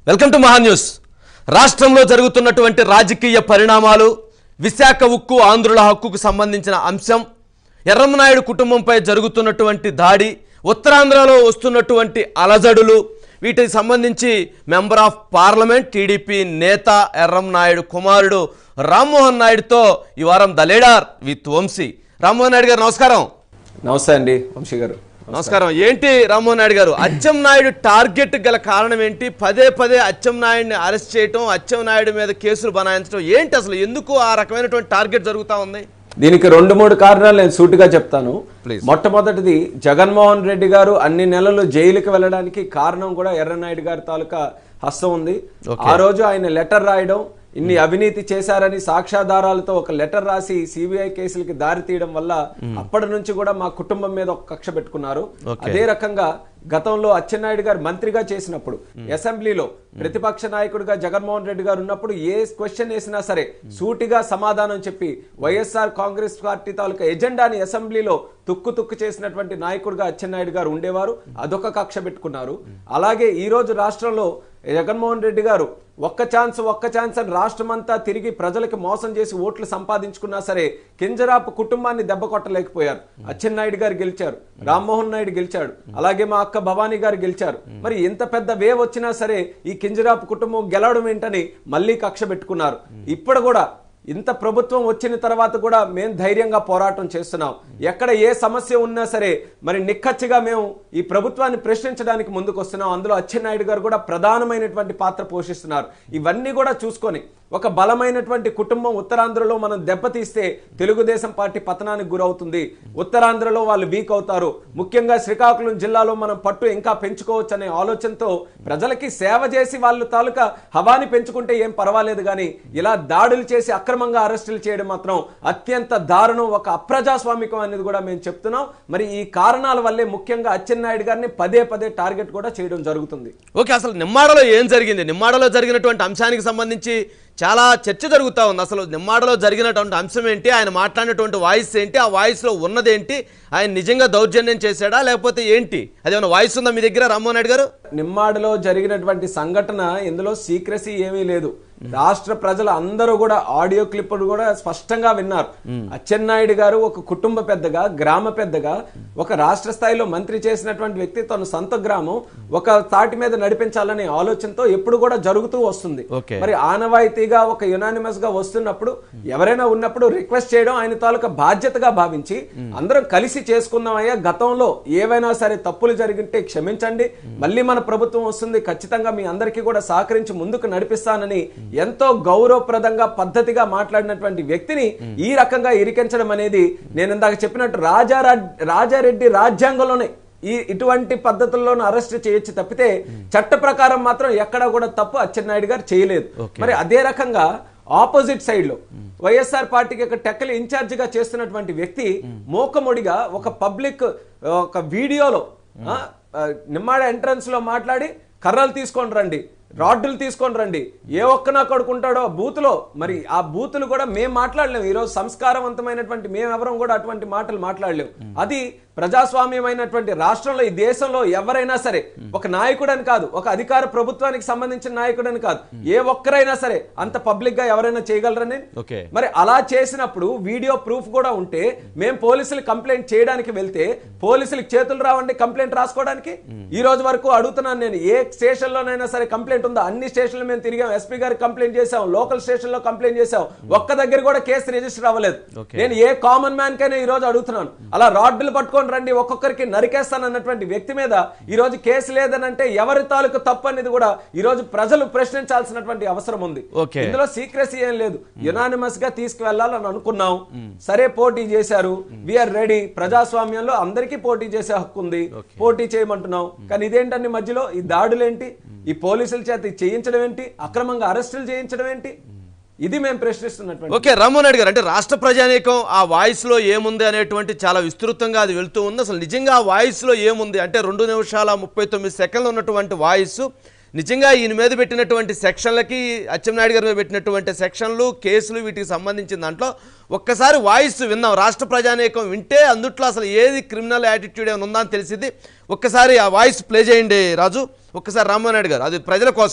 Welcome to మహా news రాష్ట్రంలో జరుగుతున్నటువంటి రాజకీయ పరిణామాలు విశాఖ ఉక్కు ఆంధ్రుల హక్కుకు సంబంధించిన అంశం ఎర్రమనాయుడు కుటుంబంపై జరుగుతున్నటువంటి దాడి ఉత్తరాంధ్రలో వస్తున్నటువంటి అలజడులు వీటికి సంబంధించి మెంబర్ ఆఫ్ పార్లమెంట్ టీడీపీ నేత ఎర్రంనాయుడు కుమారుడు రామ్మోహన్ నాయుడుతో ఈ వారం దలేడార్ విత్ వంశీ రామ్మోహన్ నాయుడు గారు నమస్కారం నమస్తే అండి వంశీ గారు నమస్కారం ఏంటి రామ్మోహన్ నాయుడు గారు అచ్చెం నాయుడు టార్గెట్ గల కారణం ఏంటి పదే పదే అచ్చెం నాయుడిని అరెస్ట్ చేయటం అచ్చెం నాయుడు మీద కేసులు బనాయించడం ఏంటి అసలు ఎందుకు ఆ రకమైనటువంటి టార్గెట్ జరుగుతా ఉంది దీనికి రెండు మూడు కారణాలు నేను సూటిగా చెప్తాను Please. మొట్టమొదటిది జగన్మోహన్ రెడ్డి గారు అన్ని నెలలు జైలుకి వెళ్ళడానికి కారణం కూడా ఎర్రనాయుడు గారి తాలూకా హస్తం ఉంది ఆ రోజు ఆయన లెటర్ రాయడం ఇన్ని అవినీతి చేశారని సాక్ష్యాధారాలతో ఒక లెటర్ రాసి సిబిఐ కేసులకి దారి తీయడం వల్ల అప్పటి నుంచి కూడా మా కుటుంబం మీద ఒక కక్ష పెట్టుకున్నారు అదే రకంగా గతంలో అచ్చెన్నాయుడు గారు మంత్రిగా చేసినప్పుడు అసెంబ్లీలో ప్రతిపక్ష నాయకుడిగా జగన్మోహన్ రెడ్డి గారు ఉన్నప్పుడు ఏ క్వశ్చన్ వేసినా సరే సూటిగా సమాధానం చెప్పి వైఎస్ఆర్ కాంగ్రెస్ పార్టీ తాలూకా ఎజెండాని అసెంబ్లీలో తుక్కు తుక్కు చేసినటువంటి నాయకుడిగా అచ్చెన్నాయుడు గారు ఉండేవారు అదొక కక్ష పెట్టుకున్నారు అలాగే ఈ రోజు రాష్ట్రంలో జగన్మోహన్ రెడ్డి గారు ఒక్క ఛాన్స్ ఒక్క ఛాన్స్ అని రాష్ట్రమంతా తిరిగి ప్రజలకు మోసం చేసి ఓట్లు సంపాదించుకున్నా సరే కింజరాపు కుటుంబాన్ని దెబ్బ కొట్టలేకపోయారు అచ్చెన్నాయుడు గారు గెలిచారు రామ్మోహన్ నాయుడు గెలిచాడు అలాగే మా అక్క భవానీ గారు గెలిచారు మరి ఎంత పెద్ద వేవ్ వచ్చినా సరే ఈ కింజరాపు కుటుంబం గెలవడం ఏంటని మళ్ళీ కక్ష పెట్టుకున్నారు ఇప్పుడు కూడా ఇంత ప్రభుత్వం వచ్చిన తర్వాత కూడా మేము ధైర్యంగా పోరాటం చేస్తున్నాం ఎక్కడ ఏ సమస్య ఉన్నా సరే మరి నిక్కచ్చిగా మేము ఈ ప్రభుత్వాన్ని ప్రశ్నించడానికి ముందుకు వస్తున్నాం అందులో అచ్చెన్నాయుడు గారు కూడా ప్రధానమైనటువంటి పాత్ర పోషిస్తున్నారు ఇవన్నీ కూడా చూసుకొని ఒక బలమైనటువంటి కుటుంబం ఉత్తరాంధ్రలో మనం దెబ్బతీస్తే తెలుగుదేశం పార్టీ పతనానికి గురవుతుంది ఉత్తరాంధ్రలో వాళ్ళు వీక్ అవుతారు ముఖ్యంగా శ్రీకాకుళం జిల్లాలో మనం పట్టు ఇంకా పెంచుకోవచ్చు అనే ఆలోచనతో ప్రజలకి సేవ చేసి వాళ్ళు తాలూకా హవాని పెంచుకుంటే ఏం పర్వాలేదు కానీ ఇలా దాడులు చేసి అక్రమంగా అరెస్టులు చేయడం మాత్రం అత్యంత దారుణం ఒక అప్రజాస్వామికం అనేది కూడా మేము చెప్తున్నాం మరి ఈ కారణాల వల్లే ముఖ్యంగా అచ్చెన్నాయుడు గారిని పదే పదే టార్గెట్ కూడా చేయడం జరుగుతుంది ఓకే అసలు నిమ్మాడలో ఏం జరిగింది నిమ్మాడలో జరిగినటువంటి అంశానికి సంబంధించి చాలా చర్చ జరుగుతూ ఉంది అసలు నిమ్మాడలో జరిగినటువంటి అంశం ఏంటి ఆయన మాట్లాడినటువంటి వాయిస్ ఏంటి ఆ వాయిస్లో ఉన్నదేంటి ఆయన నిజంగా దౌర్జన్యం చేశాడా లేకపోతే ఏంటి అదేమన్నా వాయిస్ ఉందా మీ దగ్గర రామ్మోహన్ నాయుడు గారు నిమ్మాడలో జరిగినటువంటి సంఘటన ఇందులో సీక్రసీ ఏమీ లేదు రాష్ట్ర ప్రజలు అందరూ కూడా ఆడియో క్లిప్ కూడా స్పష్టంగా విన్నారు అచ్చెన్నాయుడు గారు ఒక కుటుంబ పెద్దగా గ్రామ పెద్దగా ఒక రాష్ట్ర స్థాయిలో మంత్రి చేసినటువంటి వ్యక్తి తన సొంత గ్రామం ఒక తాటి మీద నడిపించాలనే ఆలోచనతో ఎప్పుడు కూడా జరుగుతూ వస్తుంది Okay. మరి ఆనవాయితీగా ఒక యునానిమస్ గా వస్తున్నప్పుడు ఎవరైనా ఉన్నప్పుడు రిక్వెస్ట్ చేయడం ఆయన తాలూకా బాధ్యతగా భావించి అందరం కలిసి చేసుకుందామయ్యా గతంలో ఏవైనా సరే తప్పులు జరిగింటే క్షమించండి మళ్ళీ మన ప్రభుత్వం వస్తుంది ఖచ్చితంగా మీ అందరికీ కూడా సహకరించి ముందుకు నడిపిస్తానని ఎంతో గౌరవప్రదంగా పద్ధతిగా మాట్లాడినటువంటి వ్యక్తిని ఈ రకంగా ఇరికించడం అనేది నేను ఇందాక చెప్పినట్టు రాజారా రాజారెడ్డి రాజ్యాంగంలోనే ఈ ఇటువంటి పద్ధతుల్లోనూ అరెస్ట్ చేయొచ్చు తప్పితే చట్ట ప్రకారం మాత్రం ఎక్కడా కూడా తప్పు అచ్చెన్నాయుడు గారు చేయలేదు మరి అదే రకంగా ఆపోజిట్ సైడ్ లో వైఎస్ఆర్ పార్టీకి ఒక టెక్కలి ఇన్ఛార్జ్ గా చేస్తున్నటువంటి వ్యక్తి మోకముడిగా ఒక పబ్లిక్ ఒక వీడియోలో ఆ, ఆ, నిమ్మాడ ఎంట్రన్స్ లో మాట్లాడి కర్రలు తీసుకొని రండి రాడ్డులు తీసుకొని రండి ఏ ఒక్కనా కొడుకుంటాడో బూతులో మరి ఆ బూతులు కూడా మేము మాట్లాడలేము ఈరోజు సంస్కారవంతమైనటువంటి మేమెవరం కూడా అటువంటి మాటలు మాట్లాడలేము అది ప్రజాస్వామ్యమైనటువంటి రాష్ట్రంలో ఈ దేశంలో ఎవరైనా సరే ఒక నాయకుడు అని కాదు ఒక అధికార ప్రభుత్వానికి సంబంధించిన నాయకుడు అని కాదు ఏ ఒక్కరైనా సరే అంత పబ్లిక్ గా ఎవరైనా చేయగలరని ఓకే మరి అలా చేసినప్పుడు వీడియో ప్రూఫ్ కూడా ఉంటే మేము పోలీసులు కంప్లైంట్ చేయడానికి వెళ్తే పోలీసులకు చేతులు రావండి కంప్లైంట్ రాసుకోవడానికి ఈ రోజు వరకు అడుగుతున్నాను నేను ఏ స్టేషన్ లోనైనా సరే కంప్లైంట్ ఉందా అన్ని స్టేషన్లు మేము తిరిగాం ఎస్పీ గారికి కంప్లైంట్ చేసాం లోకల్ స్టేషన్ లో కంప్లైంట్ చేసాం ఒక్క దగ్గర కూడా కేసు రిజిస్టర్ అవ్వలేదు Okay. నేను ఏ కామన్ మ్యాన్ కైనా ఈ రోజు అడుగుతున్నాను అలా రాడ్డులు పట్టుకొని రండి ఒక్కొక్కరికి నరికేస్తాను అన్నటువంటి వ్యక్తి మీద ఈ రోజు కేసు లేదనంటే ఎవరి తాలూకు తప్పు అనేది కూడా ఈ రోజు ప్రజలు ప్రశ్నించాల్సినటువంటి అవసరం ఉంది Okay. ఇందులో సీక్రసీ ఏం లేదు యునానిమస్ గా తీసుకువెళ్ళాలని అనుకున్నాం సరే పోటీ చేశారు విఆర్ రెడీ ప్రజాస్వామ్యంలో అందరికీ పోటీ చేసే హక్కు ఉంది పోటీ చేయమంటున్నాం కానీ ఇదేంటండి మధ్యలో ఈ దాడులేంటి ఈ పోలీసుల చేత ఇది చేయించడం ఏంటి అక్రమంగా అరెస్టులు చేయించడం ఏంటి ఇది మేము ప్రశ్నిస్తున్నటువంటి ఓకే రామ్మోహన్ నాయుడు గారు అంటే రాష్ట్ర ప్రజానీకం ఆ వాయిస్లో ఏముంది అనేటువంటి చాలా విస్తృతంగా అది వెళ్తూ ఉంది అసలు నిజంగా ఆ వాయిస్లో ఏముంది అంటే రెండు నిమిషాల ముప్పై తొమ్మిది సెకండ్లు ఉన్నటువంటి వాయిస్ నిజంగా ఈయన మీద పెట్టినటువంటి సెక్షన్లకి అచ్చెన్నాయుడు గారి మీద పెట్టినటువంటి సెక్షన్లు కేసులు వీటికి సంబంధించిన దాంట్లో ఒక్కసారి వాయిస్ విన్నాం రాష్ట్ర ప్రజానీకం వింటే అందుట్లో అసలు ఏది క్రిమినల్ యాటిట్యూడ్ ఏమైనా ఉందా అని తెలిసింది ఒక్కసారి ఆ వాయిస్ ప్లే చేయండి రాజు ఒక్కసారి రామ్మోహన్ నాయుడు గారు అది ప్రజల కోసం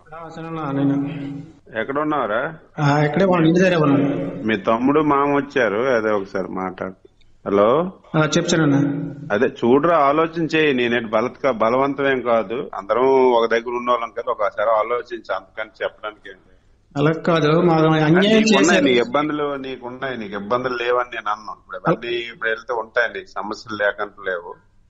సరేనా నేను ఎక్కడ ఉన్నావురా ఆ, ఇక్కడే ఉన్నాను ఇంటి దగ్గరే ఉన్నాను మీ తమ్ముడు మామ వచ్చారు అదే ఒకసారి మాట్లాడు హలో ఆ, చెప్తానన్నా అదే చూడరా ఆలోచన చేయి నేనేంటి బలత్క బలవంతమేం కాదు అందరం ఒక దగ్గర ఉన్న వాళ్ళం కదా ఒకసారి ఆలోచించి అందుకని చెప్పడానికి ఏంటి అలా కాదు మా అన్యాయం నీకున్నాయి చేశారు నీ ఇబ్బందులు నీకున్నాయి నీకు ఇబ్బందులు లేవని నేను అన్నాను ఇప్పుడు ఇవన్నీ ఇప్పుడు వెళ్తే ఉంటాయి నీకు సమస్యలు లేకుండా లేవు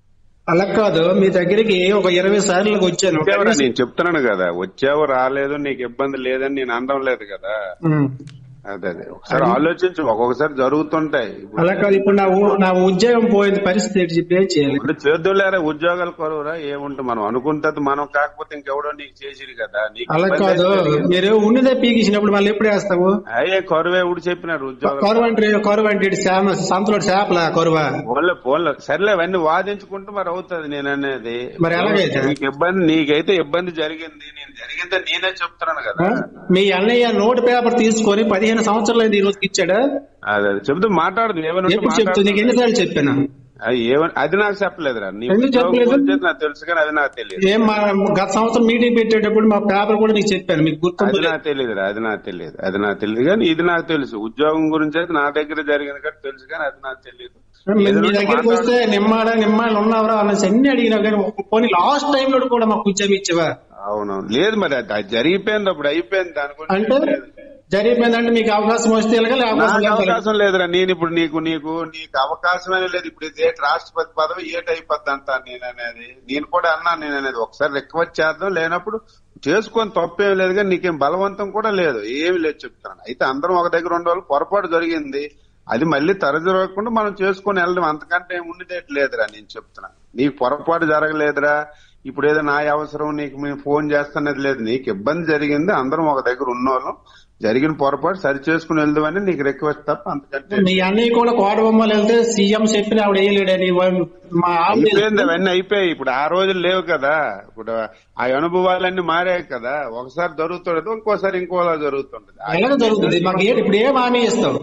అలా కాదు మీ దగ్గరికి ఒక ఇరవై సార్లు వచ్చాను ఇంకెవరా నేను చెప్తున్నాను కదా వచ్చావు రాలేదు నీకు ఇబ్బంది లేదని నేను అనడం లేదు కదా ఉమ్. అదే అదే ఒకసారి ఆలోచించు ఒక్కొక్కసారి జరుగుతుంటాయి ఇప్పుడు అలా కాదు ఇప్పుడు నా ఊ- నా ఉద్యోగం పోయిన పరిస్థితి ఏంటి చెప్పి ఏం చేయాలి ఇప్పుడు చేద్దులేరా ఉద్యోగాలు కొరవురా ఏముంటే మనం అనుకుంటది మనం కాకపోతే ఇంకెవడో నీకు చేసిరు కదా నీకు అలా ఇబ్బంది కాదు అయితే లేదు. మీరు ఉన్నదే పీకిసినప్పుడు మళ్ళీ ఎప్పుడు వేస్తావు అయ్యే కరువే ఊడి చెప్పినారు ఉద్యోగాలు కరువు అంటే కరువు అంటే ఇటు శామ సంతలో చేపలా కరువా ఫోన్లో ఫోన్లో సర్లే అవన్నీ వాదించుకుంటూ మరి అవుతుంది నేను అనేది మరి ఎలాగైతే? నీకు ఇబ్బంది నీకైతే ఇబ్బంది జరిగింది నేను జరిగిందని నేనే చెప్తున్నాను ఆ? కదా మీ అన్నయ్య నోట్ పేపర్ తీసుకొని పదిహేను సంవత్సరాలు అయింది ఈ రోజుకి ఇచ్చాడా అదే అదే. చెబుతూ మాట్లాడదు ఏమని ఎప్పుడు చెప్తుంది నీకు ఎన్నిసార్లు చెప్పాను అది ఏమని అది నాకు చెప్పలేదురా నీ ఎందుకు ఉద్యోగం చెప్పలేదు? గురించి నాకు తెలుసు కానీ అది నాకు తెలియదు ఏం మా గత సంవత్సరం మీటింగ్ పెట్టేటప్పుడు మా పేపర్ కూడా నీకు చెప్పాను మీకు అది గుర్తుందో నాకు తెలియదురా అది నాకు తెలియదు అది నాకు తెలియదు కానీ ఇది నాకు తెలుసు ఉద్యోగం గురించి అయితే నా దగ్గర జరిగింది కాబట్టి తెలుసు కానీ అది నాకు తెలియదు లేదు. మీ దగ్గరికి వస్తే నిమ్మాడ నిమ్మాళ్ళు ఉన్నావరా అనేసి అన్ని అడిగినా కానీ ఒక పోనీ లాస్ట్ టైం లో కూడా మాకు ఉద్యోగం ఇచ్చావా అవునవును లేదు మరి అది అది జరిగిపోయింది అప్పుడు అయిపోయింది దాని అంటే గురించి లేదు. జరిగిపోయిందంటే మీకు అవకాశం వస్తే వెళ్ళగా నాకు అవకాశం లేకపోతే అవకాశం లేదురా నేను ఇప్పుడు నీకు నీకు నీకు అవకాశమే లేదు ఇప్పుడు ఇది ఏటి రాష్ట్రపతి పదవి ఏటి అయిపోద్ది అంటాను నేను అనేది నేను కూడా అన్నాను నేను అనేది ఒకసారి రిక్వెస్ట్ చేద్దాం లేనప్పుడు చేసుకొని తప్పేం లేదు కానీ నీకేం బలవంతం కూడా లేదు ఏమి లేదు చెప్తాను అయితే అందరం ఒక దగ్గర ఉండే వాళ్ళు పొరపాటు జరిగింది అది మళ్ళీ తరజరగకుండా మనం చేసుకొని వెళ్ళడం అంతకంటే ఏం ఉండేది లేదురా నేను చెప్తున్నా నీకు పొరపాటు జరగలేదురా ఇప్పుడు ఏదో నా అవసరం నీకు మేము ఫోన్ చేస్తున్నది లేదు నీకు ఇబ్బంది జరిగింది అందరం ఒక దగ్గర ఉన్నోళ్ళం జరిగిన పొరపాటు సరి చేసుకుని వెళ్దామని నీకు రిక్వెస్ట్ తప్ప అంతకంటే మీ అన్నయ్య కూడా కోట బొమ్మలు వెళ్తే సీఎం చెప్పిన ఆవిడ వేయలేడని వా- మా ఆవిడ అయిపోయింది అవన్నీ అయిపోయాయి ఇప్పుడు ఆ రోజులు లేవు కదా ఇప్పుడు ఆ అనుభవాలన్నీ మారాయి కదా ఒకసారి జరుగుతుండదు ఇంకోసారి ఇంకోలా జరుగుతుండదు ఎలాగ జరుగుతుంది మాకు ఏ- ఇప్పుడు ఏం హామీ ఇస్తావు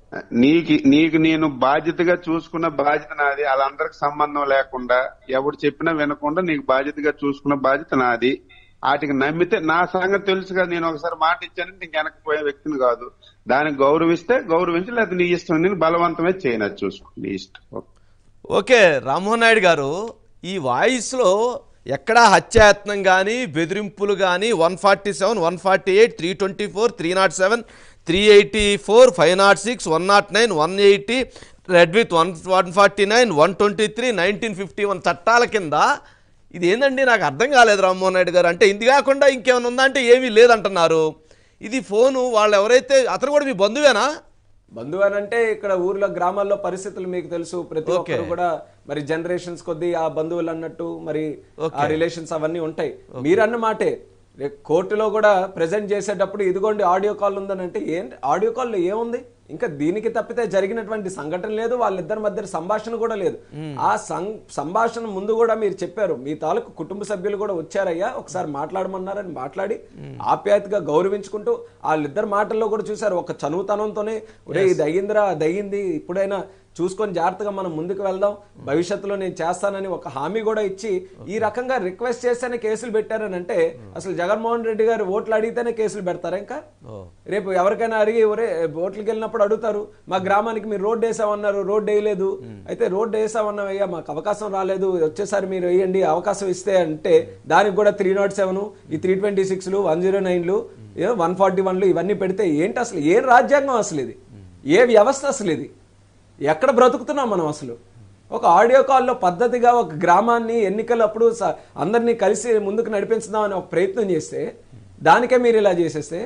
నీకు నీకు నేను బాధ్యతగా చూసుకున్న బాధ్యత నాది వాళ్ళందరికి సంబంధం లేకుండా ఎవడు చెప్పినా వినకుండా నీకు బాధ్యతగా చూసుకున్న బాధ్యత నాది వాటికి నమ్మితే నా సంగతి తెలుసు కదా నేను ఒకసారి మాట ఇచ్చానంటే ఇంక వెనకపోయే వ్యక్తిని కాదు దానికి గౌరవిస్తే గౌరవించి లేకపోతే నీ ఇష్టం నేను బలవంతమే చేయను చూసుకో నీ ఇష్టం ఓకే రామ్మోహన్ నాయుడు గారు ఈ వాయిస్లో ఎక్కడా హత్యాయత్నం కానీ బెదిరింపులు కానీ one forty seven one forty eight three twenty four three naught seven three eighty four five naught six one naught nine one eighty read with one one forty nine one twenty three nineteen fifty one చట్టాల కింద ఇది ఏందండి నాకు అర్థం కాలేదు రామ్మోహన్ నాయుడు గారు అంటే ఇది కాకుండా ఇంకేమైనా ఉందా అంటే ఏమీ లేదంటున్నారు ఇది ఫోను వాళ్ళు ఎవరైతే అతను కూడా మీ బంధువేనా బంధువు అని అంటే ఇక్కడ ఊర్లో గ్రామాల్లో పరిస్థితులు మీకు తెలుసు ప్రతి Okay. ఒక్కరు కూడా మరి జనరేషన్స్ కొద్దీ ఆ బంధువులు అన్నట్టు మరి ఆ రిలేషన్స్ అవన్నీ ఉంటాయి మీరు అన్న మాటే రే- కోర్టులో కూడా ప్రెజెంట్ చేసేటప్పుడు ఇదిగోండి ఆడియో కాల్ ఉందని అంటే ఏంటి ఆడియో కాల్లో ఏముంది ఇంకా దీనికి తప్పితే జరిగినటువంటి సంఘటన లేదు వాళ్ళిద్దరి మధ్య సంభాషణ కూడా లేదు ఆ సం- సంభాషణ ముందు కూడా మీరు చెప్పారు మీ తాలూకు కుటుంబ సభ్యులు కూడా వచ్చారయ్యా ఒకసారి మాట్లాడమన్నారని మాట్లాడి ఆప్యాయతగా గౌరవించుకుంటూ వాళ్ళిద్దరు మాటల్లో కూడా చూశారు ఒక చనువుతనంతోనే ఒరే ఇది అయ్యిందిరా అది అయ్యింది ఇప్పుడైనా చూసుకొని జాగ్రత్తగా మనం ముందుకు వెళ్దాం భవిష్యత్తులో నేను చేస్తానని ఒక హామీ కూడా ఇచ్చి ఈ రకంగా రిక్వెస్ట్ చేస్తేనే కేసులు పెట్టారని అంటే అసలు జగన్మోహన్ రెడ్డి గారు ఓట్లు అడిగితేనే కేసులు పెడతారా ఇంకా రేపు ఎవరికైనా అడిగి ఒరే ఓట్లకి వెళ్ళినప్పుడు అడుగుతారు మా గ్రామానికి మీరు రోడ్డు వేసామన్నారు రోడ్డు వేయలేదు అయితే రోడ్డు వేసామన్నామయ్యా మాకు అవకాశం రాలేదు వచ్చేసారి మీరు వేయండి అవకాశం ఇస్తే అంటే దానికి కూడా త్రీ నాట్ సెవెన్ ఈ త్రీ ట్వంటీ సిక్స్లు వన్ జీరో నైన్లు వన్ ఫార్టీ వన్లు ఇవన్నీ పెడితే ఏంటి అసలు ఏం రాజ్యాంగం అసలు ఇది ఏ వ్యవస్థ అసలు ఇది ఎక్కడ బ్రతుకుతున్నాం మనం అసలు ఒక ఆడియో కాల్లో పద్ధతిగా ఒక గ్రామాన్ని ఎన్నికలప్పుడు స- అందరినీ కలిసి ముందుకు నడిపించుదాం అని ఒక ప్రయత్నం చేస్తే దానికే మీరు ఇలా చేసేస్తే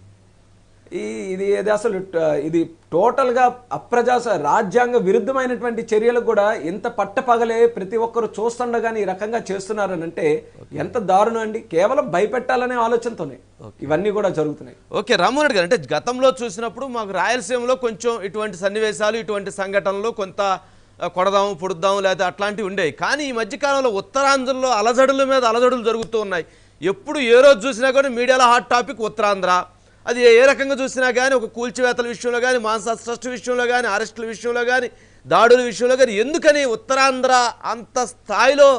ఈ ఇది ఇది అసలు ట- ఇది టోటల్గా అప్రజాస రాజ్యాంగ విరుద్ధమైనటువంటి చర్యలకు కూడా ఎంత పట్టపగలే ప్రతి ఒక్కరు చూస్తుండగానే ఈ రకంగా చేస్తున్నారని అంటే ఎంత దారుణం అండి కేవలం భయపెట్టాలనే ఆలోచనతోనే ఇవన్నీ కూడా జరుగుతున్నాయి ఓకే రామ్మోహన్ రెడ్డి గారు అంటే గతంలో చూసినప్పుడు మాకు రాయలసీమలో కొంచెం ఇటువంటి సన్నివేశాలు ఇటువంటి సంఘటనలు కొంత ఆ, కొడదాం పుడుద్దాం లేదా అట్లాంటివి ఉండేవి కానీ ఈ మధ్యకాలంలో ఉత్తరాంధ్రలో అలజడుల మీద అలజడులు జరుగుతూ ఉన్నాయి ఎప్పుడు ఏ రోజు చూసినా కానీ మీడియాలో హాట్ టాపిక్ ఉత్తరాంధ్ర అది ఏ రకంగా చూసినా కానీ ఒక కూల్చివేతల విషయంలో కానీ మాంస ట్రస్ట్ విషయంలో కానీ అరెస్టుల విషయంలో కానీ దాడుల విషయంలో కానీ ఎందుకని ఉత్తరాంధ్ర అంత స్థాయిలో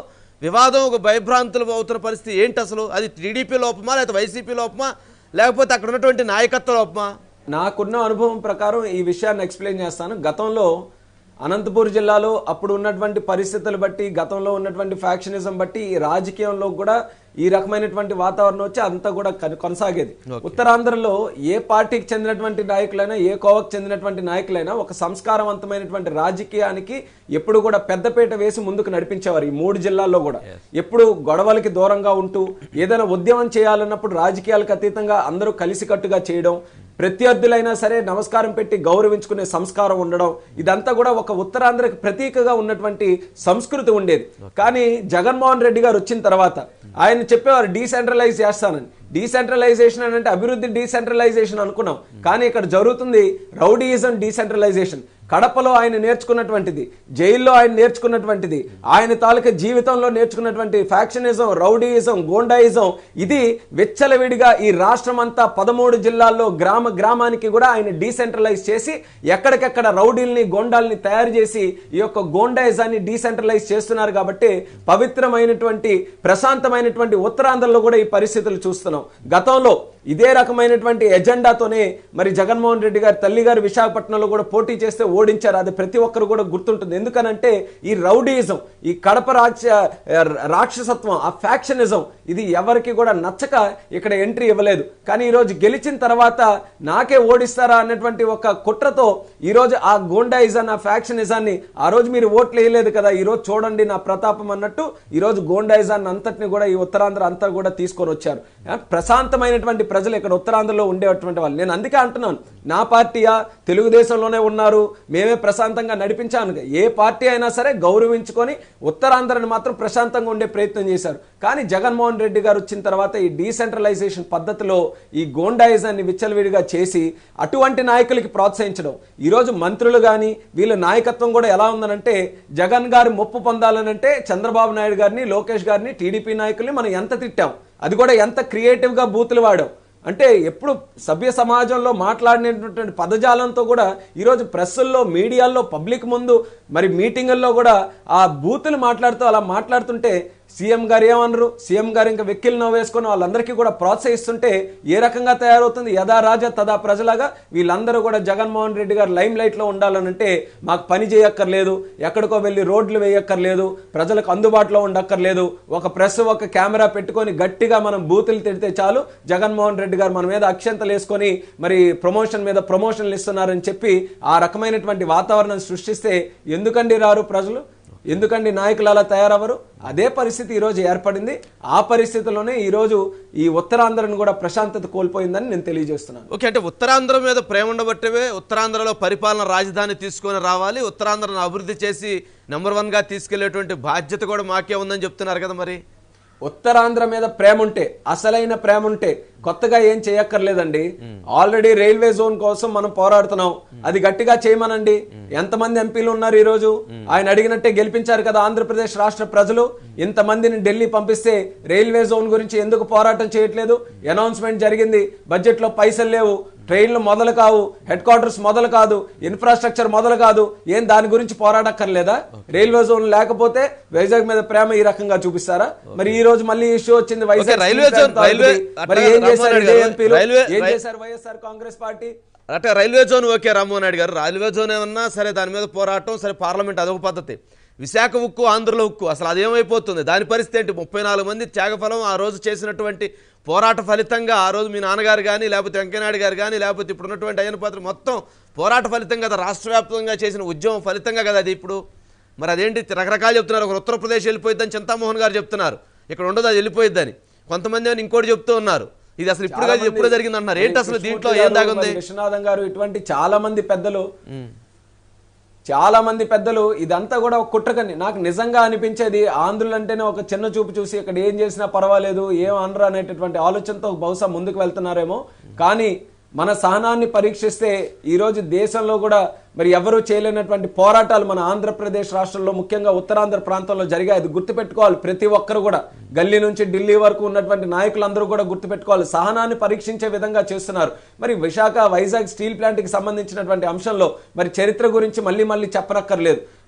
వివాదం ఒక భయభ్రాంతులు అవుతున్న పరిస్థితి ఏంటి అసలు అది టీడీపీ లోపమా లేకపోతే వైసీపీ లోపమా లేకపోతే అక్కడ ఉన్నటువంటి నాయకత్వ లోపమా నాకున్న అనుభవం ప్రకారం ఈ విషయాన్ని ఎక్స్ప్లెయిన్ చేస్తాను గతంలో అనంతపూర్ జిల్లాలో అప్పుడు ఉన్నటువంటి పరిస్థితులు బట్టి గతంలో ఉన్నటువంటి ఫ్యాక్షనిజం బట్టి ఈ రాజకీయంలో కూడా ఈ రకమైనటువంటి వాతావరణం వచ్చి అంతా కూడా కన్- కొనసాగేది ఉత్తరాంధ్రలో ఏ పార్టీకి చెందినటువంటి నాయకులైనా ఏ కోవకు చెందినటువంటి నాయకులైనా ఒక సంస్కారవంతమైనటువంటి రాజకీయానికి ఎప్పుడు కూడా పెద్దపీట వేసి ముందుకు నడిపించేవారు ఈ మూడు జిల్లాల్లో కూడా ఎప్పుడు గొడవలకి దూరంగా ఉంటూ ఏదైనా ఉద్యమం చేయాలన్నప్పుడు రాజకీయాలకు అతీతంగా అందరూ కలిసికట్టుగా చేయడం ప్రత్యర్థులైనా సరే నమస్కారం పెట్టి గౌరవించుకునే సంస్కారం ఉండడం ఇదంతా కూడా ఒక ఉత్తరాంధ్రకి ప్రతీకగా ఉన్నటువంటి సంస్కృతి ఉండేది కానీ జగన్మోహన్ రెడ్డి గారు వచ్చిన తర్వాత ఆయన చెప్పేవారు డీసెంట్రలైజ్ చేస్తానని డీసెంట్రలైజేషన్ అని అంటే అభివృద్ధి డీసెంట్రలైజేషన్ అనుకున్నాం కానీ ఇక్కడ జరుగుతుంది రౌడీయిజం డీసెంట్రలైజేషన్ కడపలో ఆయన నేర్చుకున్నటువంటిది జైల్లో ఆయన నేర్చుకున్నటువంటిది ఆయన తాలూకా జీవితంలో నేర్చుకున్నటువంటి ఫ్యాక్షనిజం రౌడీయిజం గోండాయిజం ఇది విచ్చలవిడిగా ఈ రాష్ట్రం అంతా పదమూడు జిల్లాల్లో గ్రామ గ్రామానికి కూడా ఆయన డీసెంట్రలైజ్ చేసి ఎక్కడికెక్కడ రౌడీల్ని గోండాల్ని తయారు చేసి ఈ యొక్క గోండాయిజాన్ని డీసెంట్రలైజ్ చేస్తున్నారు కాబట్టి పవిత్రమైనటువంటి ప్రశాంతమైనటువంటి ఉత్తరాంధ్రలో కూడా ఈ పరిస్థితులు చూస్తున్నాం గతంలో ఇదే రకమైనటువంటి ఎజెండాతోనే మరి జగన్మోహన్ రెడ్డి గారి తల్లి గారు విశాఖపట్నంలో కూడా పోటీ చేస్తే ఓడించారు అది ప్రతి ఒక్కరు కూడా గుర్తుంటుంది ఎందుకనంటే ఈ రౌడీయిజం ఈ కడప రాక్ష రాక్షసత్వం ఆ ఫ్యాక్షనిజం ఇది ఎవరికి కూడా నచ్చక ఇక్కడ ఎంట్రీ ఇవ్వలేదు కానీ ఈరోజు గెలిచిన తర్వాత నాకే ఓడిస్తారా అన్నటువంటి ఒక కుట్రతో ఈరోజు ఆ గోండాయిజం ఆ ఫ్యాక్షనిజాన్ని ఆ రోజు మీరు ఓట్లు వేయలేదు కదా ఈ రోజు చూడండి నా ప్రతాపం అన్నట్టు ఈ రోజు గోండాయిజాన్ని అంతటిని కూడా ఈ ఉత్తరాంధ్ర అంతా కూడా తీసుకొని వచ్చారు ఆ, ప్రశాంతమైనటువంటి ప్రజలు ఇక్కడ ఉత్తరాంధ్రలో ఉండేటువంటి వాళ్ళు నేను అందుకే అంటున్నాను నా పార్టీయా తెలుగుదేశంలోనే ఉన్నారు మేమే ప్రశాంతంగా నడిపించాను ఏ పార్టీ అయినా సరే గౌరవించుకొని ఉత్తరాంధ్రని మాత్రం ప్రశాంతంగా ఉండే ప్రయత్నం చేశారు కానీ జగన్మోహన్ రెడ్డి గారు వచ్చిన తర్వాత ఈ డీసెంట్రలైజేషన్ పద్ధతిలో ఈ గోండాయిజాన్ని విచ్చలవిడిగా చేసి అటువంటి నాయకులకి ప్రోత్సహించడం ఈరోజు మంత్రులు కానీ వీళ్ళ నాయకత్వం కూడా ఎలా ఉందనంటే జగన్ గారు ముప్పు పొందాలనంటే చంద్రబాబు నాయుడు గారిని లోకేష్ గారిని టీడీపీ నాయకుల్ని మనం ఎంత తిట్టాం అది కూడా ఎంత క్రియేటివ్గా బూతులు వాడాం అంటే ఎప్పుడు సభ్య సమాజంలో మాట్లాడినటువంటి పదజాలంతో కూడా ఈరోజు ప్రెస్సుల్లో మీడియాల్లో పబ్లిక్ ముందు మరి మీటింగుల్లో కూడా ఆ బూతులు మాట్లాడుతూ అలా మాట్లాడుతుంటే సీఎం గారు ఏమన్నారు సీఎం గారు ఇంకా వెక్కిలు నవ్వేసుకొని వాళ్ళందరికీ కూడా ప్రోత్సహిస్తుంటే ఏ రకంగా తయారవుతుంది యథా రాజా తదా ప్రజలాగా వీళ్ళందరూ కూడా జగన్మోహన్ రెడ్డి గారు లైమ్ లైట్ లో ఉండాలనంటే మాకు పని చేయక్కర్లేదు ఎక్కడికో వెళ్ళి రోడ్లు వేయక్కర్లేదు ప్రజలకు అందుబాటులో ఉండక్కర్లేదు ఒక ప్రెస్ ఒక కెమెరా పెట్టుకొని గట్టిగా మనం బూతులు తిడితే చాలు జగన్మోహన్ రెడ్డి గారు మన మీద అక్షంతలు వేసుకొని మరి ప్రమోషన్ మీద ప్రమోషన్లు ఇస్తున్నారని చెప్పి ఆ రకమైనటువంటి వాతావరణం సృష్టిస్తే ఎందుకండి రారు ప్రజలు ఎందుకండి నాయకులు అలా తయారవ్వరు అదే పరిస్థితి ఈరోజు ఏర్పడింది ఆ పరిస్థితిలోనే ఈరోజు ఈ ఉత్తరాంధ్రను కూడా ప్రశాంతత కోల్పోయిందని నేను తెలియజేస్తున్నాను ఓకే అంటే ఉత్తరాంధ్ర మీద ప్రేమ ఉండబట్టేవే ఉత్తరాంధ్రలో పరిపాలన రాజధాని తీసుకొని రావాలి ఉత్తరాంధ్రను అభివృద్ధి చేసి నెంబర్ వన్గా తీసుకెళ్లేటువంటి బాధ్యత కూడా మాకే ఉందని చెప్తున్నారు కదా మరి ఉత్తరాంధ్ర మీద ప్రేమ ఉంటే అసలైన ప్రేమ ఉంటే కొత్తగా ఏం చేయక్కర్లేదండి ఆల్రెడీ రైల్వే జోన్ కోసం మనం పోరాడుతున్నాం అది గట్టిగా చేయమనండి ఎంతమంది ఎంపీలు ఉన్నారు ఈ రోజు ఆయన అడిగినట్టే గెలిపించారు కదా ఆంధ్రప్రదేశ్ రాష్ట్ర ప్రజలు ఇంతమందిని ఢిల్లీ పంపిస్తే రైల్వే జోన్ గురించి ఎందుకు పోరాటం చేయట్లేదు అనౌన్స్మెంట్ జరిగింది బడ్జెట్ లో పైసలు లేవు ట్రైన్లు మొదలు కావు హెడ్ క్వార్టర్స్ మొదలు కాదు ఇన్ఫ్రాస్ట్రక్చర్ మొదలు కాదు ఏం దాని గురించి పోరాడక్కర్లేదా రైల్వే జోన్ లేకపోతే వైజాగ్ మీద ప్రేమ ఈ రకంగా చూపిస్తారా మరి ఈ రోజు మళ్ళీ ఇష్యూ వచ్చింది Vizag okay, railway steel zone- plant railway- అవుతుంది. మరి అట్లా ఏం చేశారు రామ్మోహన్ ఇదే గారు, ఎంపీలు రైల్వే- ఏం రై- చేశారు వైఎస్ఆర్ కాంగ్రెస్ పార్టీ అంటే railway zone okay Rammohan Naidu గారు రైల్వే జోన్ ఏమన్నా సరే దాని మీద పోరాటం సరే పార్లమెంట్ అదొక పద్ధతి విశాఖ ఉక్కు ఆంధ్రలో ఉక్కు అసలు అదేమైపోతుంది దాని పరిస్థితి ఏంటి ముప్పై నాలుగు మంది త్యాగఫలం ఆ రోజు చేసినటువంటి పోరాట ఫలితంగా ఆ రోజు మీ నాన్నగారు కానీ లేకపోతే వెంకయ్యనాయుడు గారు కానీ లేకపోతే ఇప్పుడు ఉన్నటువంటి అయ్యన పాత్ర మొత్తం పోరాట ఫలితంగా కదా రాష్ట్ర వ్యాప్తంగా చేసిన ఉద్యమం ఫలితంగా కదా అది ఇప్పుడు మరి అదేంటి రకరకాలు చెప్తున్నారు ఒక ఉత్తరప్రదేశ్ వెళ్ళిపోయిద్దని చింతామోహన్ గారు చెప్తున్నారు ఇక్కడ ఉండదు అది వెళ్ళిపోయిద్దని కొంతమంది ఏమో ఇంకోటి చెప్తూ ఉన్నారు ఇది అసలు ఇప్పుడు కాదు, ఎప్పుడు జరిగింది అంటున్నారు ఏంటి అసలు దీంట్లో ఏం దాగుంది విశ్వనాథం గారు ఇటువంటి చాలా మంది పెద్దలు చాలా మంది పెద్దలు ఇదంతా కూడా ఒక కుట్రకని నాకు నిజంగా అనిపించేది ఆంధ్రులు అంటేనే ఒక చిన్న చూపు చూసి ఇక్కడ ఏం చేసినా పర్వాలేదు ఏం అనరు అనేటటువంటి ఆలోచనతో బహుశా ముందుకు వెళ్తున్నారేమో కానీ మన సహనాన్ని పరీక్షిస్తే ఈరోజు దేశంలో కూడా మరి ఎవరూ చేయలేనటువంటి పోరాటాలు మన ఆంధ్రప్రదేశ్ రాష్ట్రంలో ముఖ్యంగా ఉత్తరాంధ్ర ప్రాంతంలో జరిగాయి అది గుర్తుపెట్టుకోవాలి ప్రతి ఒక్కరు కూడా గల్లీ నుంచి ఢిల్లీ వరకు ఉన్నటువంటి నాయకులందరూ కూడా గుర్తుపెట్టుకోవాలి సహనాన్ని పరీక్షించే విధంగా చేస్తున్నారు మరి విశాఖ వైజాగ్ స్టీల్ ప్లాంట్కి సంబంధించినటువంటి అంశంలో మరి చరిత్ర గురించి మళ్ళీ మళ్ళీ చెప్పనక్కర్లేదు